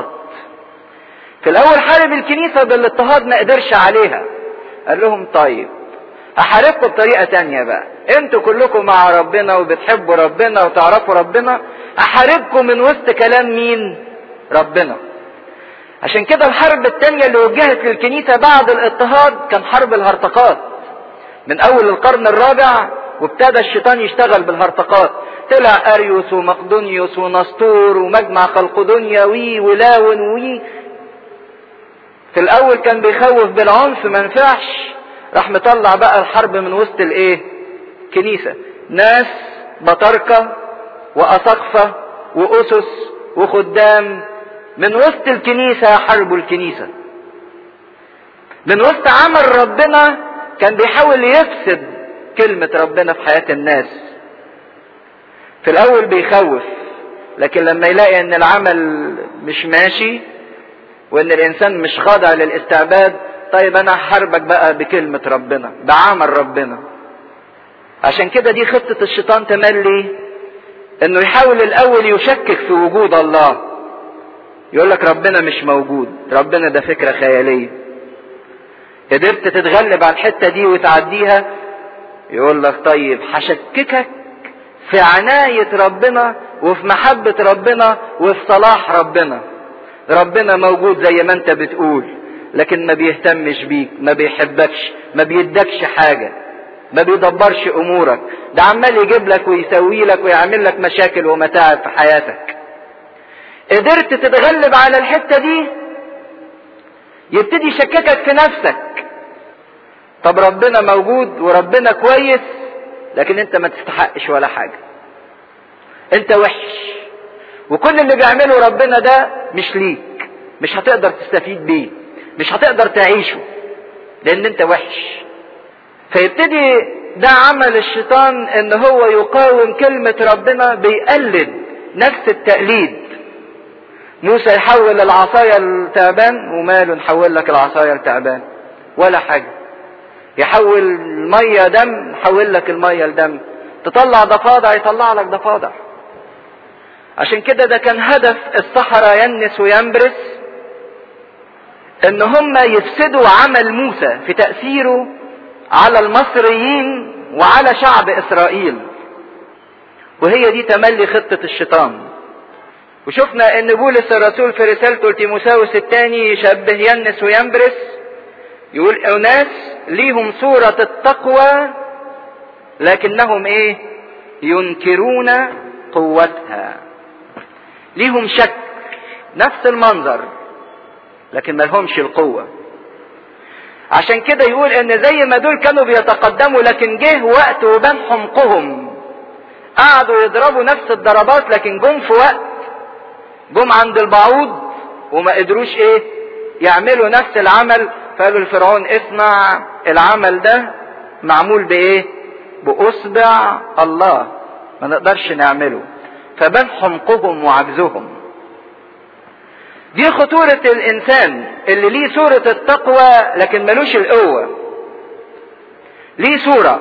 في الاول حارب الكنيسة بالاضطهاد ما قدرش عليها قال لهم طيب احاربكم بطريقة تانية بقى انتوا كلكم مع ربنا وبتحبوا ربنا وتعرفوا ربنا احاربكم من وسط كلام مين ربنا عشان كده الحرب التانية اللي وجهت للكنيسة بعد الاضطهاد كان حرب الهرطقات من اول القرن الرابع وابتدى الشيطان يشتغل بالهرطقات طلع اريوس ومقدونيوس ونسطور ومجمع خلقدونيا وي ولاون وي في الاول كان بيخوف بالعنف ما نفعش راح مطلع بقى الحرب من وسط الايه كنيسة ناس بطاركة واساقفة واسس وخدام من وسط الكنيسة حربوا الكنيسة من وسط عمل ربنا كان بيحاول يفسد كلمة ربنا في حياة الناس في الاول بيخوف لكن لما يلاقي ان العمل مش ماشي وان الانسان مش خاضع للاستعباد طيب انا هحاربك بقى بكلمة ربنا بعمل ربنا عشان كده دي خطة الشيطان تملي انه يحاول الاول يشكك في وجود الله يقول لك ربنا مش موجود ربنا ده فكرة خيالية قدرت تتغلب على الحتة دي وتعديها يقول لك طيب هشككك في عناية ربنا وفي محبة ربنا وفي صلاح ربنا ربنا موجود زي ما انت بتقول لكن ما بيهتمش بيك ما بيحبكش ما بيدكش حاجة ما بيدبرش امورك ده عمال يجيب لك ويسوي لك ويعمل لك مشاكل ومتاعب في حياتك قدرت تتغلب على الحتة دي يبتدي يشككك في نفسك طب ربنا موجود وربنا كويس لكن انت ما تستحقش ولا حاجة انت وحش وكل اللي بيعمله ربنا ده مش ليك مش هتقدر تستفيد بيه مش هتقدر تعيشه لان انت وحش فيبتدي ده عمل الشيطان ان هو يقاوم كلمة ربنا بيقلد نفس التقليد موسى يحول العصاية لتعبان وماله نحول لك العصاية لتعبان ولا حاجة يحول المية دم يحول لك المية لدم تطلع ضفادع يطلع لك ضفادع عشان كده ده كان هدف الصحراء ينس وينبرس ان هم يفسدوا عمل موسى في تأثيره على المصريين وعلى شعب اسرائيل وهي دي تملي خطة الشيطان وشفنا ان بولس الرسول في رسالته لتيموساوس الثاني يشبه ينس وينبرس يقول اناس ليهم صورة التقوى لكنهم ايه ينكرون قوتها ليهم شك نفس المنظر لكن ما لهمش القوة عشان كده يقول ان زي ما دول كانوا بيتقدموا لكن جه وقت وبان حمقهم قعدوا يضربوا نفس الضربات لكن جم في وقت جم عند البعوض وما قدروش ايه يعملوا نفس العمل فقالوا لفرعون اسمع العمل ده معمول بايه باصبع الله ما نقدرش نعمله فبان حمقهم وعجزهم دي خطورة الإنسان اللي ليه صورة التقوى لكن ملوش القوة ليه صورة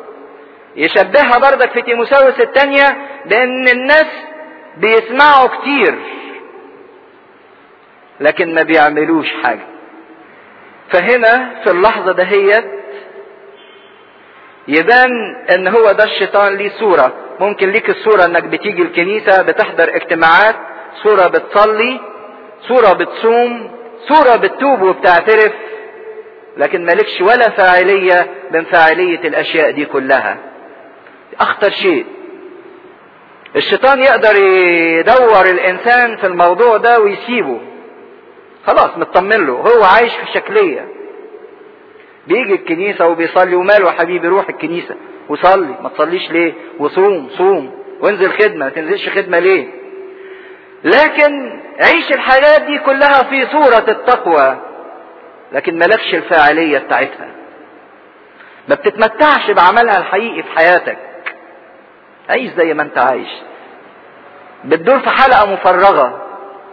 يشبهها بردك في تيموساوس الثانية بأن الناس بيسمعوا كتير لكن ما بيعملوش حاجة فهنا في اللحظة دهيت يبان ان هو ده الشيطان ليه صورة ممكن ليك الصورة انك بتيجي الكنيسة بتحضر اجتماعات صورة بتصلي صورة بتصوم صورة بتتوب وبتعترف لكن مالكش ولا فاعلية من فاعلية الأشياء دي كلها أخطر شيء الشيطان يقدر يدور الإنسان في الموضوع ده ويسيبه خلاص مطمن له هو عايش في شكلية بيجي الكنيسة وبيصلي وماله يا حبيبي روح الكنيسة وصلي ما تصليش ليه وصوم صوم وانزل خدمة ما تنزلش خدمة ليه لكن عيش الحاجات دي كلها في صورة التقوى لكن ملكش الفاعلية بتاعتها ما بتتمتعش بعملها الحقيقي في حياتك عيش زي ما انت عايش بتدور في حلقة مفرغة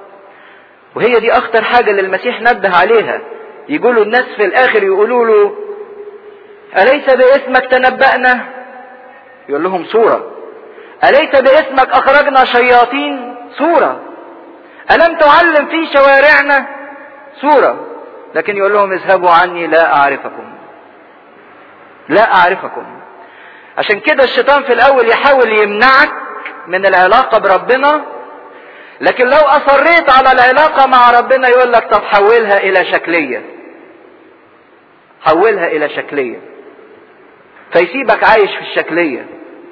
وهي دي اخطر حاجة اللي المسيح نبه عليها يقولوا الناس في الاخر يقولوا له اليس باسمك تنبأنا يقول لهم صورة اليس باسمك اخرجنا شياطين صورة الم تعلم في شوارعنا صورة لكن يقول لهم اذهبوا عني لا اعرفكم لا اعرفكم عشان كده الشيطان في الاول يحاول يمنعك من العلاقة بربنا لكن لو اصريت على العلاقة مع ربنا يقول لك طب حولها الى شكلية حولها الى شكلية فيسيبك عايش في الشكلية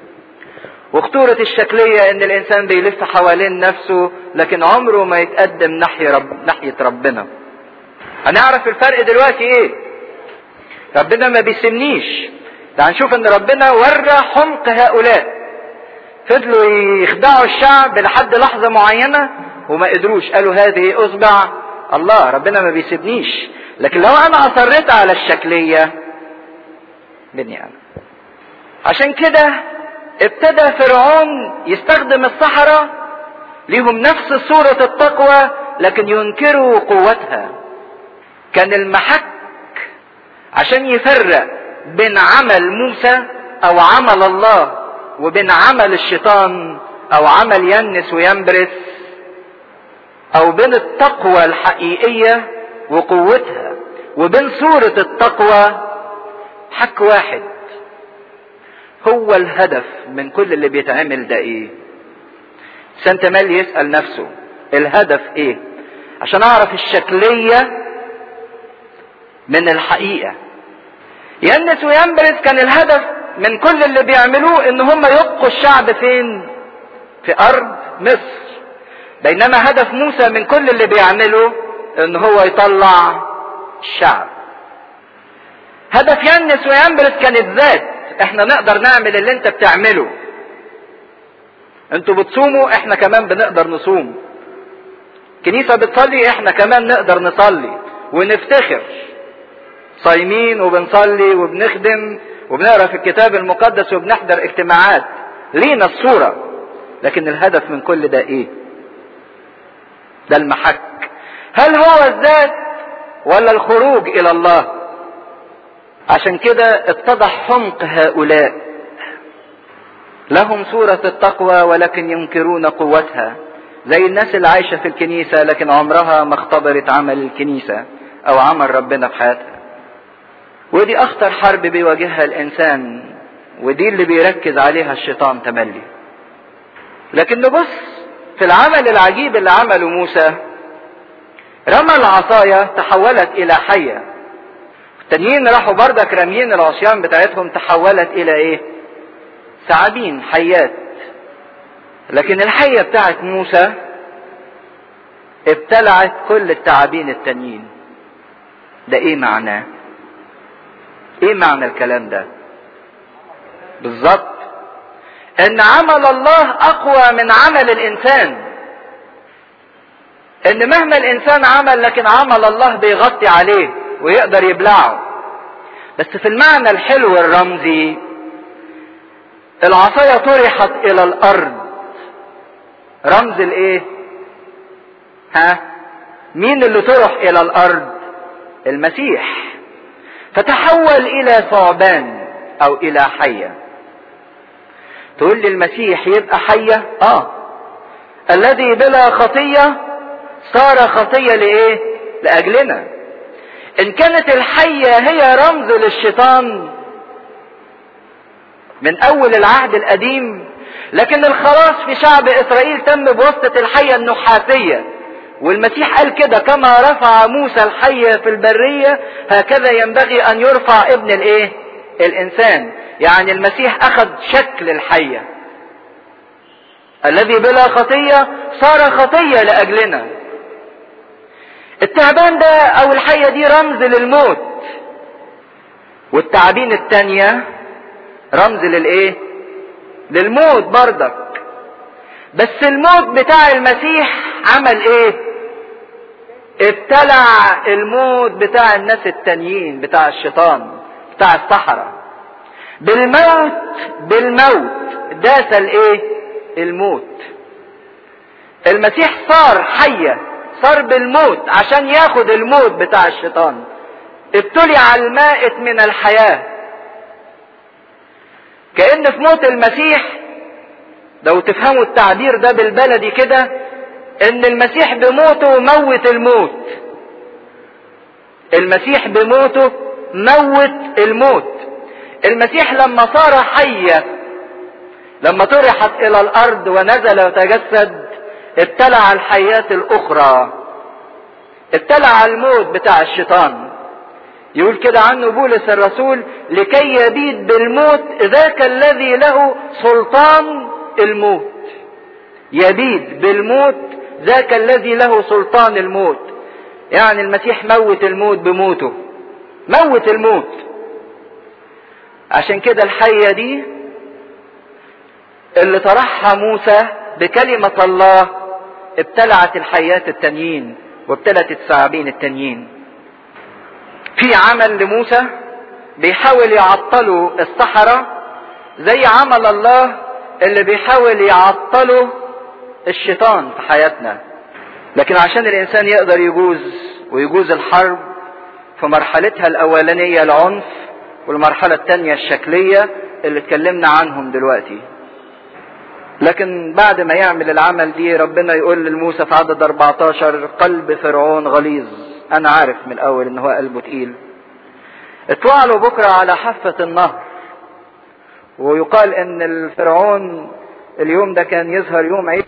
وخطورة الشكلية ان الانسان بيلف حوالين نفسه لكن عمره ما يتقدم ناحية رب ناحية ربنا هنعرف الفرق دلوقتي ايه ربنا ما بيسمنيش ده هنشوف ان ربنا ورى حمق هؤلاء فضلوا يخدعوا الشعب لحد لحظة معينة وما قدروش قالوا هذه اصبع الله ربنا ما بيسيبنيش لكن لو انا اصريت على الشكلية بني انا عشان كده ابتدى فرعون يستخدم الصحراء ليهم نفس صورة التقوى لكن ينكروا قوتها كان المحك عشان يفرق بين عمل موسى او عمل الله وبين عمل الشيطان او عمل ينس وينبرس او بين التقوى الحقيقية وقوتها وبين صورة التقوى حك واحد هو الهدف من كل اللي بيتعمل ده ايه سانت مال يسأل نفسه الهدف ايه عشان اعرف الشكلية من الحقيقة ينس وينبرس كان الهدف من كل اللي بيعملوه ان هم يبقوا الشعب فين في ارض مصر بينما هدف موسى من كل اللي بيعمله ان هو يطلع الشعب هدف ينس وينبرس كان الذات احنا نقدر نعمل اللي انت بتعمله انتوا بتصوموا احنا كمان بنقدر نصوم كنيسة بتصلي احنا كمان نقدر نصلي ونفتخر صايمين وبنصلي وبنخدم وبنقرا في الكتاب المقدس وبنحضر اجتماعات لينا الصورة لكن الهدف من كل ده ايه ده المحك هل هو الذات ولا الخروج الى الله عشان كده اتضح حمق هؤلاء لهم صورة التقوى ولكن ينكرون قوتها زي الناس اللي عايشة في الكنيسة لكن عمرها ما اختبرت عمل الكنيسة او عمل ربنا في حياتها ودي اخطر حرب بيواجهها الانسان ودي اللي بيركز عليها الشيطان تملي لكن نبص في العمل العجيب اللي عمله موسى رمى العصاية تحولت الى حية التانيين راحوا بردك راميين العصيان بتاعتهم تحولت الى ايه ثعابين حيات لكن الحية بتاعت موسى ابتلعت كل التعابين التانيين ده ايه معناه ايه معنى الكلام ده بالظبط ان عمل الله اقوى من عمل الانسان ان مهما الانسان عمل لكن عمل الله بيغطي عليه ويقدر يبلعه بس في المعنى الحلو الرمزي العصاية طرحت الى الارض رمز الايه ها مين اللي طرح الى الارض المسيح فتحول الى ثعبان او الى حية تقول لي المسيح يبقى حية اه الذي بلا خطية صار خطية لايه لاجلنا ان كانت الحية هي رمز للشيطان من اول العهد القديم لكن الخلاص في شعب اسرائيل تم بواسطة الحية النحاسية والمسيح قال كده كما رفع موسى الحية في البرية هكذا ينبغي ان يرفع ابن الايه الانسان يعني المسيح اخذ شكل الحية الذي بلا خطية صار خطية لاجلنا التعبان ده او الحية دي رمز للموت والتعابين التانية رمز للايه للموت بردك بس الموت بتاع المسيح عمل ايه ابتلع الموت بتاع الناس التانيين بتاع الشيطان بتاع الصحراء بالموت بالموت داس الايه الموت المسيح صار حية صار بالموت عشان ياخد الموت بتاع الشيطان ابتلع المائت من الحياة كأن في موت المسيح لو تفهموا التعبير ده بالبلدي كده ان المسيح بموته موت الموت المسيح بموته موت الموت المسيح لما صار حية لما طرحت الى الارض ونزل وتجسد ابتلع الحياة الاخرى ابتلع الموت بتاع الشيطان يقول كده عنه بولس الرسول لكي يبيد بالموت ذاك الذي له سلطان الموت يبيد بالموت ذاك الذي له سلطان الموت يعني المسيح موت الموت بموته موت الموت عشان كده الحية دي اللي طرحها موسى بكلمة الله ابتلعت الحيات التانيين وابتلت الثعابين التانيين في عمل لموسى بيحاول يعطلوا الصحراء زي عمل الله اللي بيحاول يعطله الشيطان في حياتنا لكن عشان الانسان يقدر يجوز ويجوز الحرب في مرحلتها الاولانية العنف والمرحلة الثانية الشكلية اللي اتكلمنا عنهم دلوقتي لكن بعد ما يعمل العمل دي ربنا يقول لموسى في عدد 14 قلب فرعون غليظ انا عارف من الاول ان هو قلبه تقيل اطلع له بكرة على حافة النهر ويقال ان الفرعون اليوم ده كان يظهر يوم عيد